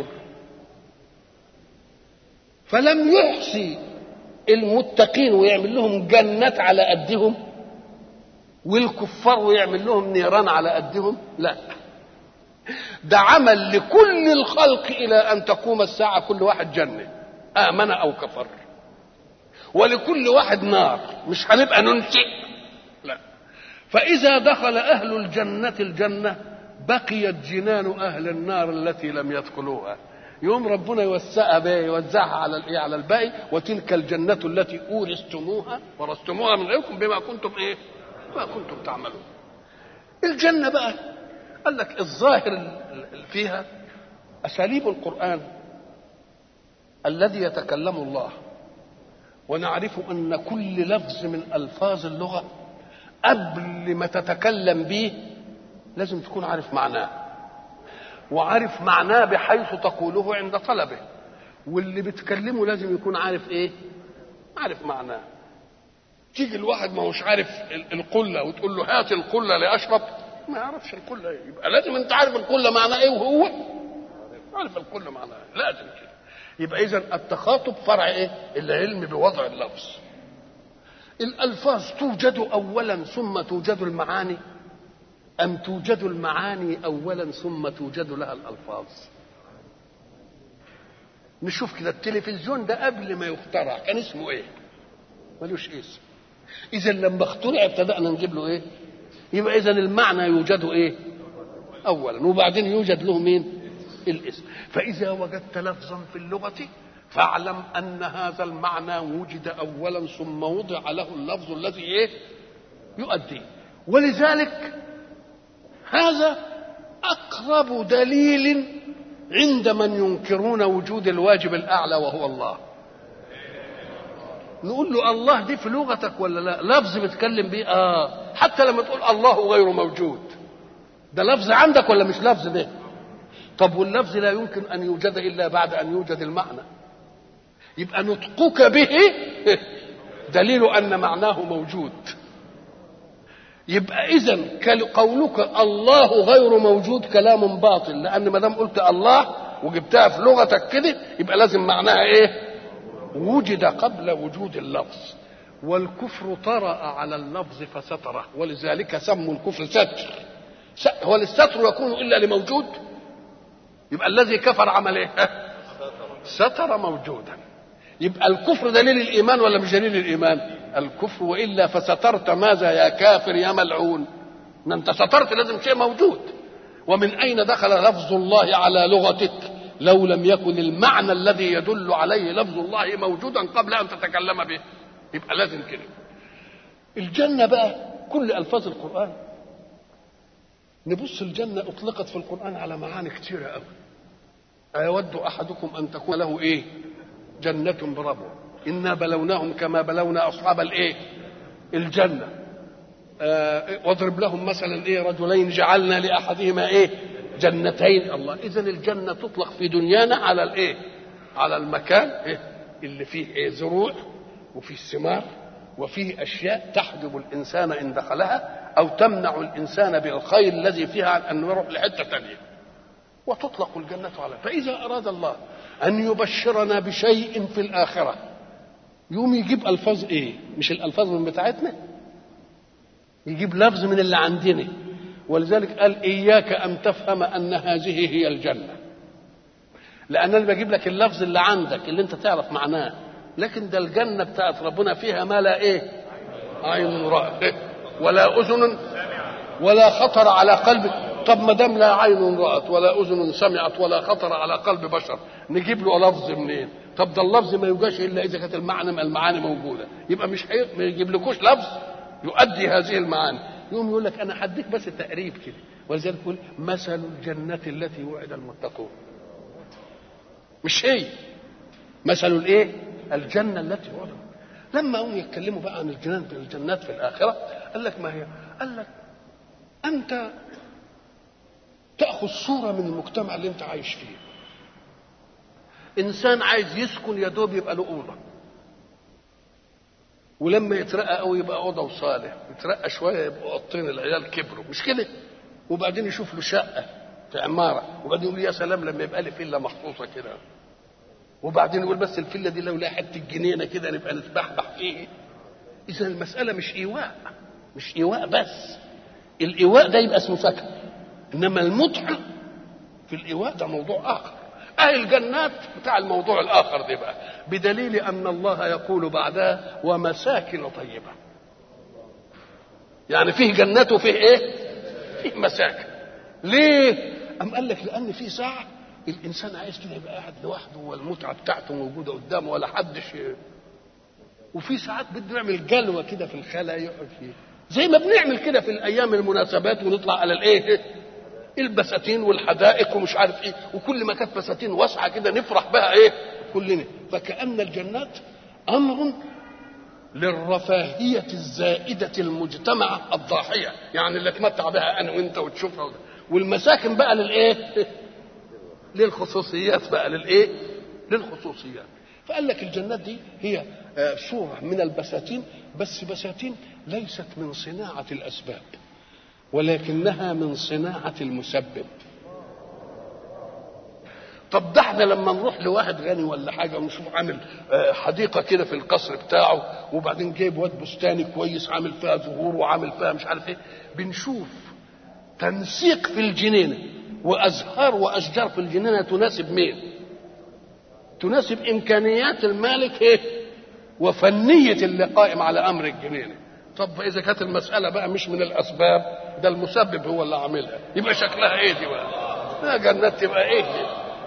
فلم يحصي المتقين ويعمل لهم جنات على قدهم والكفار ويعمل لهم نيران على قدهم لا ده عمل لكل الخلق الى ان تقوم الساعه كل واحد جنه امن او كفر ولكل واحد نار مش هنبقى ننشئ لا فاذا دخل اهل الجنه الجنه بقيت جنان اهل النار التي لم يدخلوها يوم ربنا يوسعها بقى يوزعها على الايه على الباقي وتلك الجنة التي أورثتموها ورثتموها من غيركم بما كنتم ايه؟ ما كنتم تعملون. الجنة بقى قال لك الظاهر فيها أساليب القرآن الذي يتكلم الله ونعرف أن كل لفظ من ألفاظ اللغة قبل ما تتكلم به لازم تكون عارف معناه وعارف معناه بحيث تقوله عند طلبه واللي بتكلمه لازم يكون عارف ايه عارف معناه تيجي الواحد ما هوش عارف القلة وتقول له هات القلة لأشرب ما يعرفش القلة ايه يبقى لازم انت عارف القلة معناه ايه وهو عارف القلة معناه ايه لازم كده يبقى اذا التخاطب فرع ايه العلم بوضع اللفظ الالفاظ توجد اولا ثم توجد المعاني أم توجد المعاني أولا ثم توجد لها الألفاظ نشوف كده التلفزيون ده قبل ما يخترع كان اسمه ايه ملوش اسم اذا لما اخترع ابتدانا نجيب له ايه يبقى اذا المعنى يوجد ايه اولا وبعدين يوجد له مين الاسم فاذا وجدت لفظا في اللغه فاعلم ان هذا المعنى وجد اولا ثم وضع له اللفظ الذي ايه يؤديه ولذلك هذا اقرب دليل عند من ينكرون وجود الواجب الاعلى وهو الله نقول له الله دي في لغتك ولا لا لفظ بتكلم بيه اه حتى لما تقول الله غير موجود ده لفظ عندك ولا مش لفظ ده طب واللفظ لا يمكن ان يوجد الا بعد ان يوجد المعنى يبقى نطقك به دليل ان معناه موجود يبقى اذا قولك الله غير موجود كلام باطل لان ما دام قلت الله وجبتها في لغتك كده يبقى لازم معناها ايه وجد قبل وجود اللفظ والكفر طرأ على اللفظ فستره ولذلك سموا الكفر ستر هو الستر يكون الا لموجود يبقى الذي كفر عمل ايه ستر موجودا يبقى الكفر دليل الايمان ولا مش دليل الايمان الكفر والا فسترت ماذا يا كافر يا ملعون ما انت سترت لازم شيء موجود ومن اين دخل لفظ الله على لغتك لو لم يكن المعنى الذي يدل عليه لفظ الله موجودا قبل ان تتكلم به يبقى لازم كده الجنه بقى كل الفاظ القران نبص الجنه اطلقت في القران على معاني كثيره قوي ايود احدكم ان تكون له ايه جنه بربو انا بلوناهم كما بلونا اصحاب الايه الجنه آه واضرب لهم مثلا ايه رجلين جعلنا لاحدهما ايه جنتين الله اذا الجنه تطلق في دنيانا على الايه على المكان إيه؟ اللي فيه إيه زروع وفيه ثمار وفيه اشياء تحجب الانسان ان دخلها او تمنع الانسان بالخير الذي فيها عن ان يروح لحته ثانيه وتطلق الجنه على فاذا اراد الله ان يبشرنا بشيء في الاخره يوم يجيب الفاظ ايه مش الالفاظ من بتاعتنا يجيب لفظ من اللي عندنا ولذلك قال إياك أن تفهم أن هذه هي الجنة لأن أنا بجيب لك اللفظ اللي عندك اللي أنت تعرف معناه لكن ده الجنة بتاعت ربنا فيها ما لا إيه عين رأت ولا أذن ولا خطر على قلب طب ما دام لا عين رأت ولا أذن سمعت ولا خطر على قلب بشر نجيب له لفظ منين طب ده اللفظ ما يوجدش إلا إذا كانت المعنى المعاني موجودة يبقى مش هي... ما يجيب لكوش لفظ يؤدي هذه المعاني يقوم يقول لك انا هديك بس تقريب كده ولذلك يقول مثل الجنة التي وعد المتقون مش هي مثل الايه الجنة التي وعد لما هم يتكلموا بقى عن الجنان الجنات في الآخرة قال لك ما هي قال لك أنت تأخذ صورة من المجتمع اللي أنت عايش فيه إنسان عايز يسكن يا دوب يبقى له أوضة ولما يترقى قوي يبقى اوضه وصالح يترقى شويه يبقوا اوضتين العيال كبروا مش كده وبعدين يشوف له شقه في عماره وبعدين يقول يا سلام لما يبقى لي فيلا مخصوصه كده وبعدين يقول بس الفيلا دي لو لها حته جنينه كده نبقى نتبحبح فيه اذا المساله مش ايواء مش ايواء بس الايواء ده يبقى اسمه سكن انما المتعه في الايواء ده موضوع اخر اهل الجنات بتاع الموضوع الاخر ده بقى بدليل ان الله يقول بعدها ومساكن طيبه يعني فيه جنات وفيه ايه فيه مساكن ليه ام قال لك لان في ساعه الانسان عايز كده يبقى قاعد لوحده والمتعه بتاعته موجوده قدامه ولا حدش وفي ساعات بده يعمل جلوه كده في الخلا يقعد فيه زي ما بنعمل كده في الايام المناسبات ونطلع على الايه البساتين والحدائق ومش عارف ايه وكل ما كانت بساتين واسعه كده نفرح بها ايه كلنا فكأن الجنات امر للرفاهية الزائدة المجتمع الضاحية يعني اللي اتمتع بها انا وانت وتشوفها والمساكن بقى للايه للخصوصيات بقى للايه للخصوصيات فقال لك الجنات دي هي صورة من البساتين بس بساتين ليست من صناعة الأسباب ولكنها من صناعة المسبب طب ده احنا لما نروح لواحد غني ولا حاجه ونشوف عامل حديقه كده في القصر بتاعه وبعدين جايب واد بستاني كويس عامل فيها زهور وعامل فيها مش عارف ايه بنشوف تنسيق في الجنينة وأزهار وأشجار في الجنينة تناسب مين تناسب إمكانيات المالك إيه وفنية اللي قائم على أمر الجنينة طب إذا كانت المسألة بقى مش من الأسباب ده المسبب هو اللي عاملها يبقى شكلها إيه دي بقى لا جنات تبقى إيه دي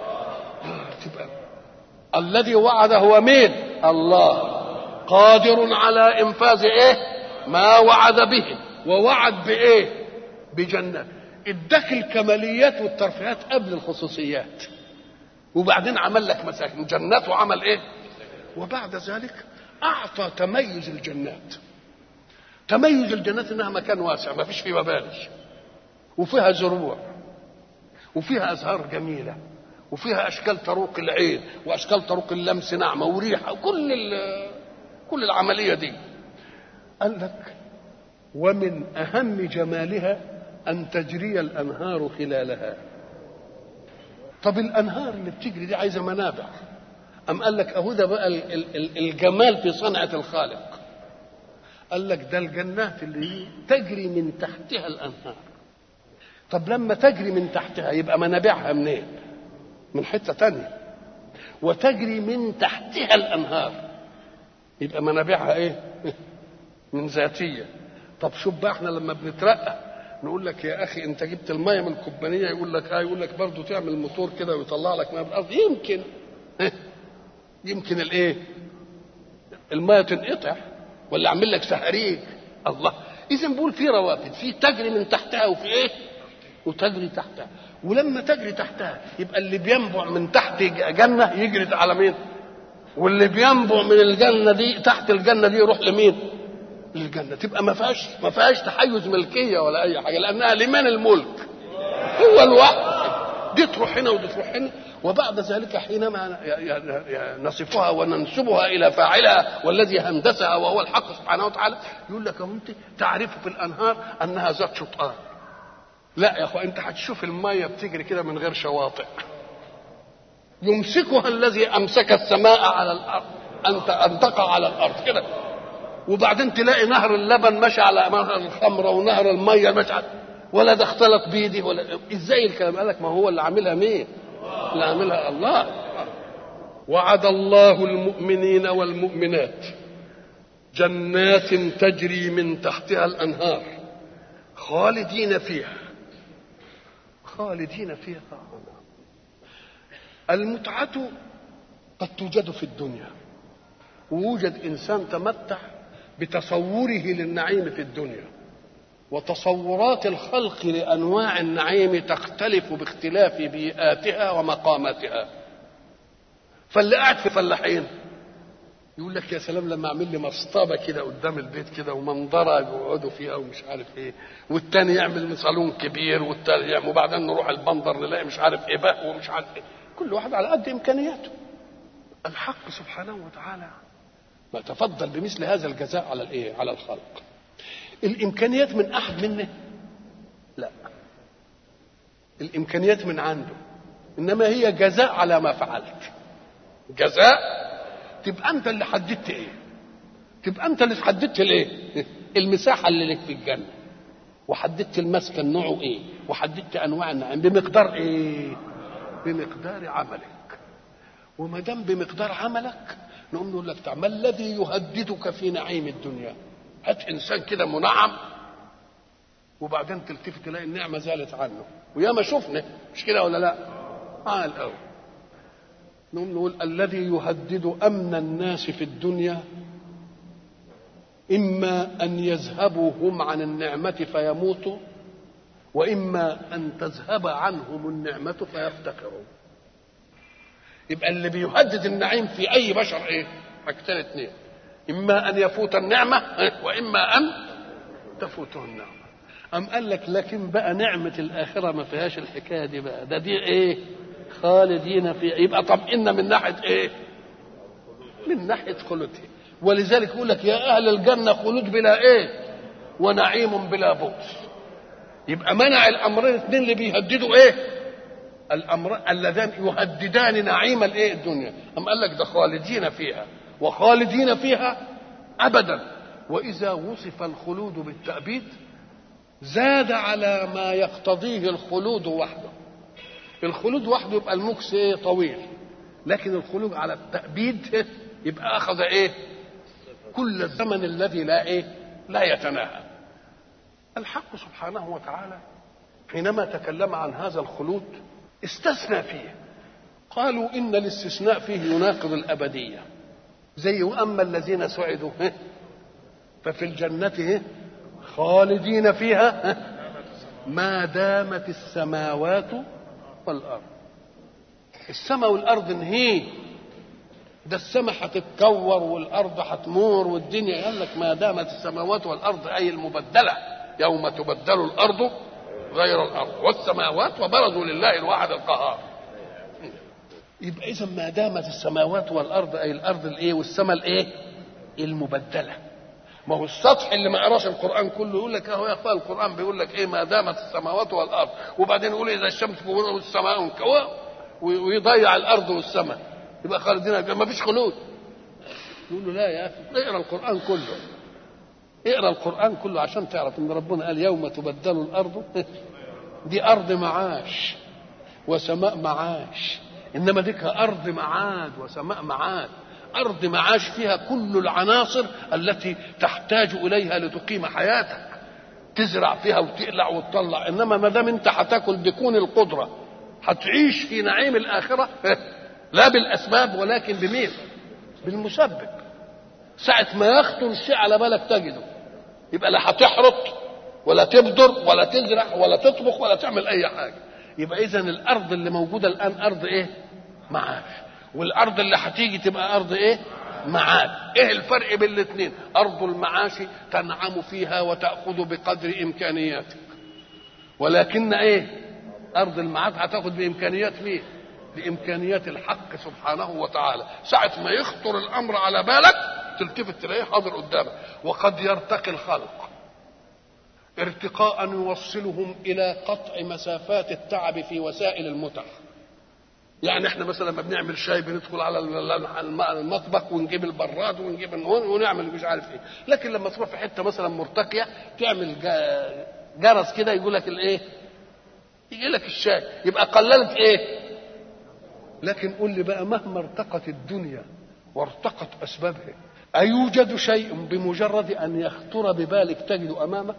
تبقى الذي وعد هو مين الله قادر على انفاذ ايه ما وعد به ووعد بايه بجنات اداك الكماليات والترفيهات قبل الخصوصيات وبعدين عمل لك مساكن جنات وعمل ايه وبعد ذلك اعطى تميز الجنات تميز الجنات انها مكان واسع ما فيش فيه مباني وفيها زروع وفيها ازهار جميله وفيها اشكال طروق العين واشكال طروق اللمس ناعمه وريحه وكل كل العمليه دي قال لك ومن اهم جمالها ان تجري الانهار خلالها طب الانهار اللي بتجري دي عايزه منابع ام قال لك اهو ده بقى الجمال في صنعه الخالق قال لك ده الجنات اللي هي تجري من تحتها الانهار طب لما تجري من تحتها يبقى منابعها منين من حته تانية وتجري من تحتها الانهار يبقى منابعها ايه من ذاتيه طب شوف بقى احنا لما بنترقى نقول لك يا اخي انت جبت الميه من الكوبانيه يقول لك اه يقول لك برضه تعمل موتور كده ويطلع لك ميه من الارض يمكن يمكن الايه الميه تنقطع ولا اعمل لك سهريج الله اذا بقول في روابط في تجري من تحتها وفي ايه وتجري تحتها ولما تجري تحتها يبقى اللي بينبع من تحت جنه يجري على مين واللي بينبع من الجنه دي تحت الجنه دي يروح لمين للجنه تبقى ما فيهاش ما فيهاش تحيز ملكيه ولا اي حاجه لانها لمن الملك هو الواحد دي تروح هنا ودي تروح هنا وبعد ذلك حينما نصفها وننسبها الى فاعلها والذي هندسها وهو الحق سبحانه وتعالى يقول لك انت تعرف في الانهار انها ذات شطآن لا يا اخو انت هتشوف الميه بتجري كده من غير شواطئ يمسكها الذي امسك السماء على الارض ان ان تقع على الارض كده وبعدين تلاقي نهر اللبن ماشي على نهر الخمره ونهر الميه ماشي على ولا ده اختلط بيدي ولا ازاي الكلام قال لك ما هو اللي عاملها مين؟ اللي عاملها الله وعد الله المؤمنين والمؤمنات جنات تجري من تحتها الانهار خالدين فيها خالدين فيها المتعة قد توجد في الدنيا ووجد إنسان تمتع بتصوره للنعيم في الدنيا وتصورات الخلق لأنواع النعيم تختلف باختلاف بيئاتها ومقاماتها فاللي قاعد في فلاحين يقول لك يا سلام لما اعمل لي مصطبه كده قدام البيت كده ومنظره يقعدوا فيها ومش عارف ايه والتاني يعمل صالون كبير والتاني يعمل وبعدين نروح البندر نلاقي مش عارف ايه بقى ومش عارف ايه كل واحد على قد امكانياته الحق سبحانه وتعالى ما تفضل بمثل هذا الجزاء على الايه على الخلق الامكانيات من احد منه لا الامكانيات من عنده انما هي جزاء على ما فعلت جزاء تبقى انت اللي حددت ايه تبقى انت اللي حددت الايه المساحه اللي لك في الجنه وحددت المسكن نوعه ايه وحددت انواع النعيم بمقدار ايه بمقدار عملك وما دام بمقدار عملك نقوم نقول لك ما الذي يهددك في نعيم الدنيا هات انسان كده منعم وبعدين تلتفت تلاقي النعمه زالت عنه وياما شفنا مش كده ولا لا اه الاول نقوم نقول الذي يهدد امن الناس في الدنيا اما ان يذهبوا هم عن النعمه فيموتوا واما ان تذهب عنهم النعمه فيفتقروا يبقى اللي بيهدد النعيم في اي بشر ايه حاجتين اثنين اما ان يفوت النعمه واما ان تفوته النعمه أم قال لك لكن بقى نعمة الآخرة ما فيهاش الحكاية دي بقى ده دي إيه خالدين فيها يبقى طمئن من ناحية إيه من ناحية خلودها ولذلك يقول لك يا أهل الجنة خلود بلا إيه ونعيم بلا بؤس يبقى منع الأمرين الاثنين اللي بيهددوا إيه الأمر اللذان يهددان نعيم الإيه الدنيا أم قال لك ده خالدين فيها وخالدين فيها أبدا وإذا وصف الخلود بالتأبيد زاد على ما يقتضيه الخلود وحده الخلود وحده يبقى المكس ايه طويل لكن الخلود على التأبيد يبقى أخذ ايه كل الزمن الذي لا ايه لا يتناهى الحق سبحانه وتعالى حينما تكلم عن هذا الخلود استثنى فيه قالوا ان الاستثناء فيه يناقض الابديه زي واما الذين سعدوا ففي الجنه خالدين فيها ما دامت السماوات والارض السماء والارض انهي ده السماء هتتكور والارض هتمور والدنيا قال لك ما دامت السماوات والارض اي المبدله يوم تبدل الارض غير الارض والسماوات وبرزوا لله الواحد القهار يبقى اذا ما دامت السماوات والارض اي الارض الايه والسماء الايه المبدله ما هو السطح اللي ما قراش القران كله يقول لك اهو يا اخويا القران بيقول لك ايه ما دامت السماوات والارض وبعدين يقول اذا الشمس كورت والسماء انكوى ويضيع الارض والسماء يبقى خالدين ما فيش خلود يقول له لا يا اخي اقرا القران كله اقرا القران كله عشان تعرف ان ربنا قال يوم تبدل الارض دي ارض معاش وسماء معاش انما ديك ارض معاد وسماء معاد ارض معاش فيها كل العناصر التي تحتاج اليها لتقيم حياتك تزرع فيها وتقلع وتطلع انما ما دام انت هتاكل بكون القدره هتعيش في نعيم الاخره لا بالاسباب ولكن بمين بالمسبب ساعة ما يخطر الشيء على بالك تجده يبقى لا هتحرط ولا تبذر ولا تزرع ولا تطبخ ولا تعمل أي حاجة يبقى إذا الأرض اللي موجودة الآن أرض إيه؟ معاش والأرض اللي هتيجي تبقى أرض إيه؟ معاد إيه الفرق بين الاثنين؟ أرض المعاش تنعم فيها وتأخذ بقدر إمكانياتك ولكن إيه؟ أرض المعاد هتاخذ بإمكانيات مين؟ بإمكانيات الحق سبحانه وتعالى ساعة ما يخطر الأمر على بالك تلتفت تلاقيه حاضر قدامك وقد يرتقي الخلق ارتقاء يوصلهم الى قطع مسافات التعب في وسائل المتع يعني احنا مثلا لما بنعمل شاي بندخل على المطبخ ونجيب البراد ونجيب ونعمل مش عارف ايه لكن لما تروح في حته مثلا مرتقيه تعمل جرس كده يقول لك الايه يجي لك الشاي يبقى قللت ايه لكن قول لي بقى مهما ارتقت الدنيا وارتقت اسبابها أيوجد شيء بمجرد أن يخطر ببالك تجده أمامك؟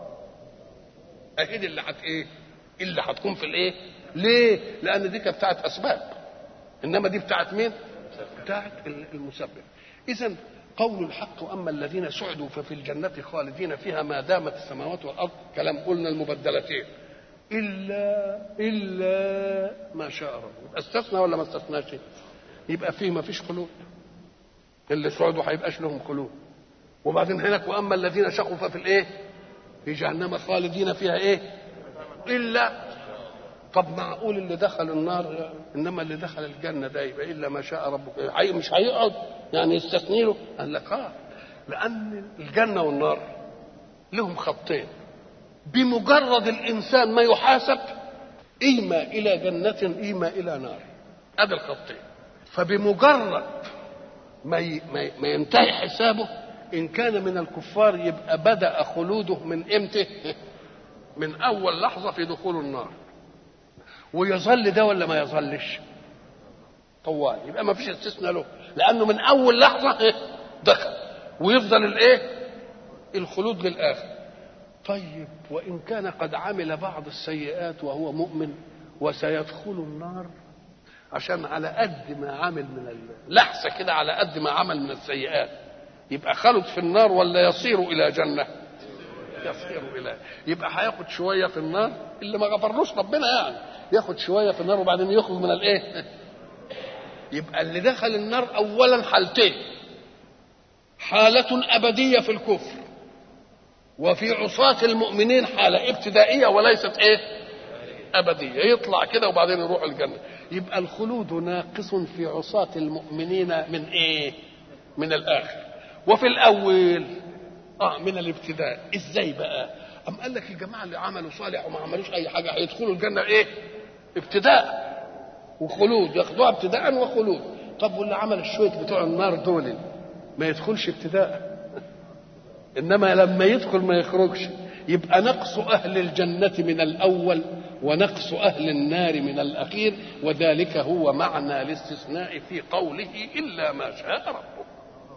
أكيد اللي حت إيه؟ اللي هتكون في الإيه؟ ليه؟ لأن دي كانت بتاعت أسباب إنما دي بتاعت مين؟ بتاعت المسبب إذا قول الحق أما الذين سعدوا ففي الجنة خالدين فيها ما دامت السماوات والأرض كلام قلنا المبدلتين إلا إلا ما شاء ربك استثنى ولا ما استثناش؟ يبقى فيه ما فيش خلود اللي سعدوا هيبقاش لهم خلود وبعدين هناك واما الذين شقوا ففي الايه في جهنم خالدين فيها ايه الا طب معقول اللي دخل النار انما اللي دخل الجنه ده يبقى الا ما شاء ربك مش هيقعد يعني يستثني له قال لك اه لان الجنه والنار لهم خطين بمجرد الانسان ما يحاسب ايما الى جنه ايما الى نار ادي الخطين فبمجرد ما ما ينتهي حسابه ان كان من الكفار يبقى بدا خلوده من امتى من اول لحظه في دخول النار ويظل ده ولا ما يظلش طوال يبقى ما فيش استثناء له لانه من اول لحظه دخل ويفضل الايه الخلود للاخر طيب وان كان قد عمل بعض السيئات وهو مؤمن وسيدخل النار عشان على قد ما عمل من لحظة كده على قد ما عمل من السيئات يبقى خلد في النار ولا يصير إلى جنة يصير إلى يبقى هياخد شوية في النار اللي ما غفرلوش ربنا يعني ياخد شوية في النار وبعدين يخرج من الإيه يبقى اللي دخل النار أولا حالتين حالة أبدية في الكفر وفي عصاة المؤمنين حالة ابتدائية وليست إيه أبدية يطلع كده وبعدين يروح الجنة يبقى الخلود ناقص في عصاة المؤمنين من ايه من الاخر وفي الاول اه من الابتداء ازاي بقى ام قال لك الجماعه اللي عملوا صالح وما عملوش اي حاجه هيدخلوا الجنه ايه ابتداء وخلود ياخدوها ابتداء وخلود طب واللي عمل الشوية بتوع النار دول ما يدخلش ابتداء انما لما يدخل ما يخرجش يبقى نقص أهل الجنة من الأول ونقص أهل النار من الأخير وذلك هو معنى الاستثناء في قوله إلا ما شاء ربك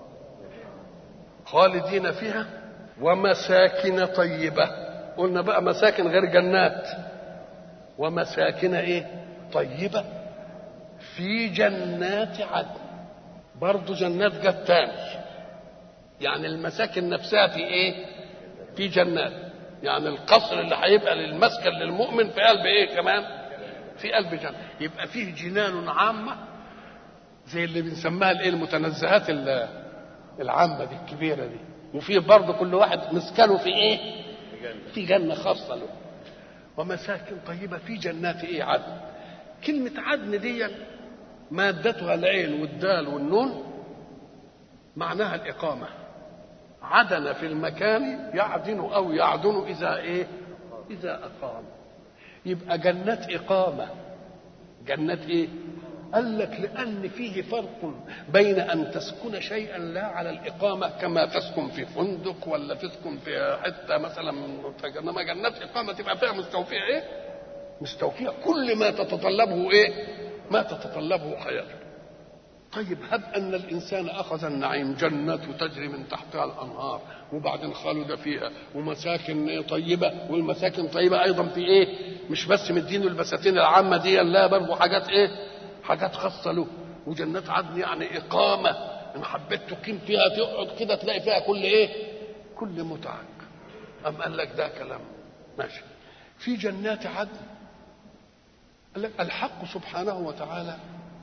خالدين فيها ومساكن طيبة قلنا بقى مساكن غير جنات ومساكن ايه طيبة في جنات عدن برضه جنات جت تاني يعني المساكن نفسها في ايه في جنات يعني القصر اللي هيبقى للمسكن للمؤمن في قلب ايه كمان في قلب جنة يبقى فيه جنان عامة زي اللي بنسميها الايه المتنزهات العامة دي الكبيرة دي وفيه برضه كل واحد مسكنه في ايه في جنة خاصة له ومساكن طيبة في جنات ايه عدن كلمة عدن دي مادتها العين والدال والنون معناها الإقامة عدن في المكان يعدن أو يعدن إذا إيه إذا أقام يبقى جنات إقامة جنات إيه قال لك لأن فيه فرق بين أن تسكن شيئا لا على الإقامة كما تسكن في فندق ولا تسكن في حتة مثلا إنما جنات إقامة تبقى فيها مستوفية إيه؟ مستوفية كل ما تتطلبه إيه؟ ما تتطلبه حياته طيب هب أن الإنسان أخذ النعيم جنات تجري من تحتها الأنهار وبعدين خلد فيها ومساكن طيبة والمساكن طيبة أيضا في إيه مش بس مدينه البساتين العامة دي لا برضه حاجات إيه حاجات خاصة له وجنات عدن يعني إقامة إن حبيت تقيم فيها تقعد كده تلاقي فيها كل إيه كل متعك أم قال لك ده كلام ماشي في جنات عدن قال لك الحق سبحانه وتعالى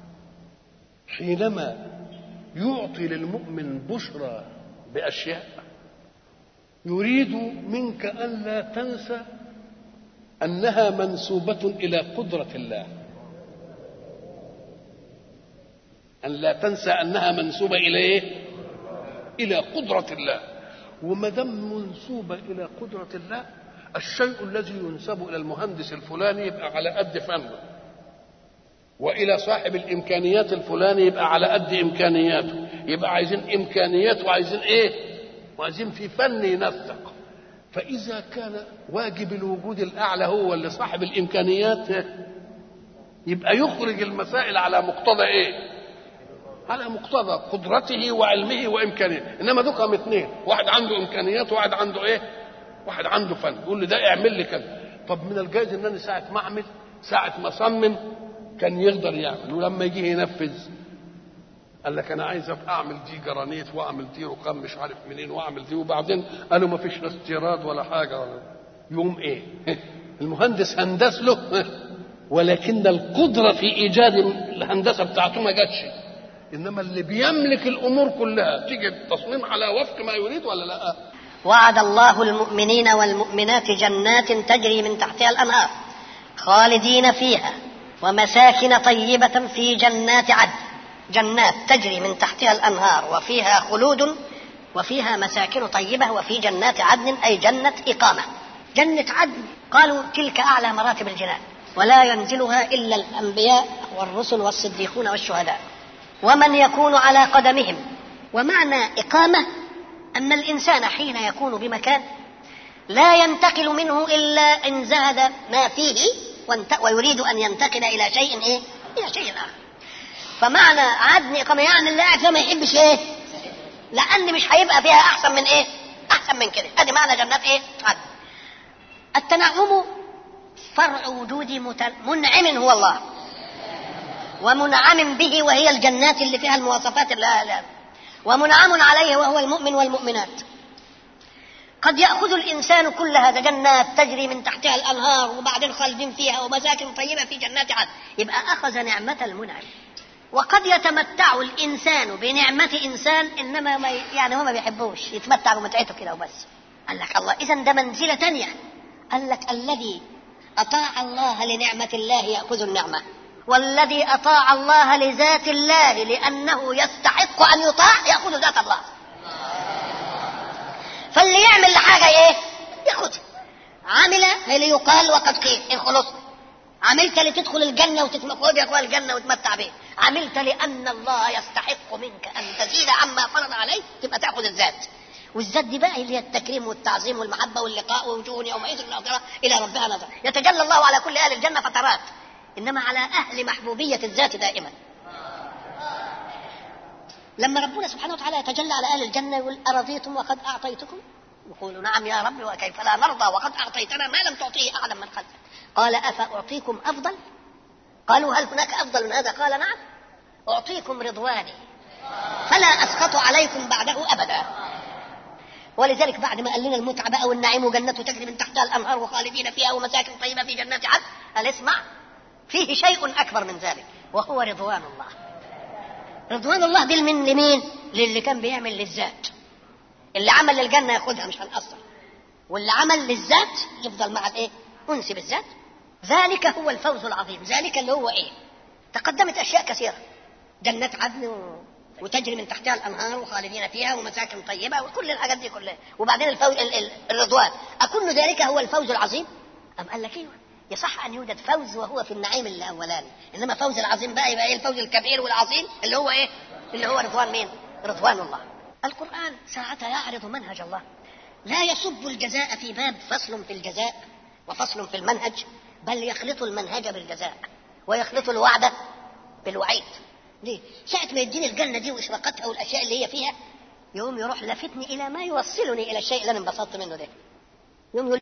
حينما يعطي للمؤمن بشرى بأشياء يريد منك ألا تنسى أنها منسوبة إلى قدرة الله أن لا تنسى أنها منسوبة إلى إيه؟ إلى قدرة الله وما دام منسوبة إلى قدرة الله الشيء الذي ينسب إلى المهندس الفلاني يبقى على قد فنه والى صاحب الامكانيات الفلاني يبقى على قد امكانياته يبقى عايزين امكانيات وعايزين ايه وعايزين في فن ينسق فاذا كان واجب الوجود الاعلى هو اللي صاحب الامكانيات يبقى يخرج المسائل على مقتضى ايه على مقتضى قدرته وعلمه وامكانياته انما دول اثنين واحد عنده امكانيات وواحد عنده ايه واحد عنده فن يقول لي ده اعمل لي كذا طب من الجائز ان انا ساعه ما اعمل ساعه ما اصمم كان يقدر يعمل ولما يجي ينفذ قال لك انا عايز ابقى اعمل دي جرانيت واعمل دي رقم مش عارف منين واعمل دي وبعدين قالوا ما فيش لا استيراد ولا حاجه ولا يوم ايه المهندس هندس له ولكن القدره في ايجاد الهندسه بتاعته ما جاتش انما اللي بيملك الامور كلها تيجي التصميم على وفق ما يريد ولا لا وعد الله المؤمنين والمؤمنات جنات تجري من تحتها الانهار خالدين فيها ومساكن طيبة في جنات عدن جنات تجري من تحتها الأنهار وفيها خلود وفيها مساكن طيبة وفي جنات عدن أي جنة إقامة جنة عدن قالوا تلك أعلى مراتب الجنان ولا ينزلها إلا الأنبياء والرسل والصديقون والشهداء ومن يكون على قدمهم ومعنى إقامة أن الإنسان حين يكون بمكان لا ينتقل منه إلا إن زهد ما فيه ويريد ان ينتقل الى شيء ايه؟ الى شيء اخر. فمعنى عدن اقامه يعني اللي قاعد فيها ما يحبش ايه؟ لان مش هيبقى فيها احسن من ايه؟ احسن من كده، ادي معنى جنات ايه؟ عدن. التنعم فرع وجود منعم هو الله. ومنعم به وهي الجنات اللي فيها المواصفات اللي لا ومنعم عليه وهو المؤمن والمؤمنات. قد يأخذ الإنسان كل هذا جنات تجري من تحتها الأنهار وبعدين خالدين فيها ومساكن طيبة في جنات عدن يبقى أخذ نعمة المنعم وقد يتمتع الإنسان بنعمة إنسان إنما ما يعني هو ما بيحبوش يتمتع بمتعته كده وبس قال لك الله إذا ده منزلة تانية قال لك الذي أطاع الله لنعمة الله يأخذ النعمة والذي أطاع الله لذات الله لأنه يستحق أن يطاع يأخذ ذات الله فاللي يعمل حاجة ايه ياخدها عمل ليقال وقد قيل ان خلص عملت لتدخل الجنة وتتمخرج أخوة الجنة وتمتع به عملت لأن الله يستحق منك أن تزيد عما فرض عليك تبقى تأخذ الذات والذات دي بقى اللي هي التكريم والتعظيم والمحبه واللقاء ووجوه يومئذ ناظره الى ربها نظره يتجلى الله على كل اهل الجنه فترات انما على اهل محبوبيه الذات دائما لما ربنا سبحانه وتعالى يتجلى على اهل الجنه يقول ارضيتم وقد اعطيتكم يقولوا نعم يا رب وكيف لا نرضى وقد اعطيتنا ما لم تعطيه احدا من خلقك قال افاعطيكم افضل قالوا هل هناك افضل من هذا قال نعم اعطيكم رضواني فلا اسخط عليكم بعده ابدا ولذلك بعد ما قال لنا المتعه بقى والنعيم وجنة تجري من تحتها الانهار وخالدين فيها ومساكن طيبه في جنات عدن قال اسمع فيه شيء اكبر من ذلك وهو رضوان الله رضوان الله دي من لمين؟ للي كان بيعمل للذات اللي عمل للجنه ياخدها مش هنقصر واللي عمل للذات يفضل مع الايه؟ انس بالذات ذلك هو الفوز العظيم ذلك اللي هو ايه؟ تقدمت اشياء كثيره جنات عدن و... وتجري من تحتها الانهار وخالدين فيها ومساكن طيبه وكل الحاجات دي كلها وبعدين الفوز ال... ال... الرضوان اكل ذلك هو الفوز العظيم؟ ام قال لك ايوه يصح ان يوجد فوز وهو في النعيم الاولاني انما فوز العظيم بقى يبقى ايه الفوز الكبير والعظيم اللي هو ايه اللي هو رضوان مين رضوان الله القران ساعتها يعرض منهج الله لا يصب الجزاء في باب فصل في الجزاء وفصل في المنهج بل يخلط المنهج بالجزاء ويخلط الوعد بالوعيد ليه ساعة ما يديني الجنة دي وإشراقتها والأشياء اللي هي فيها يقوم يروح لفتني إلى ما يوصلني إلى الشيء اللي أنا انبسطت منه ده يقوم يقول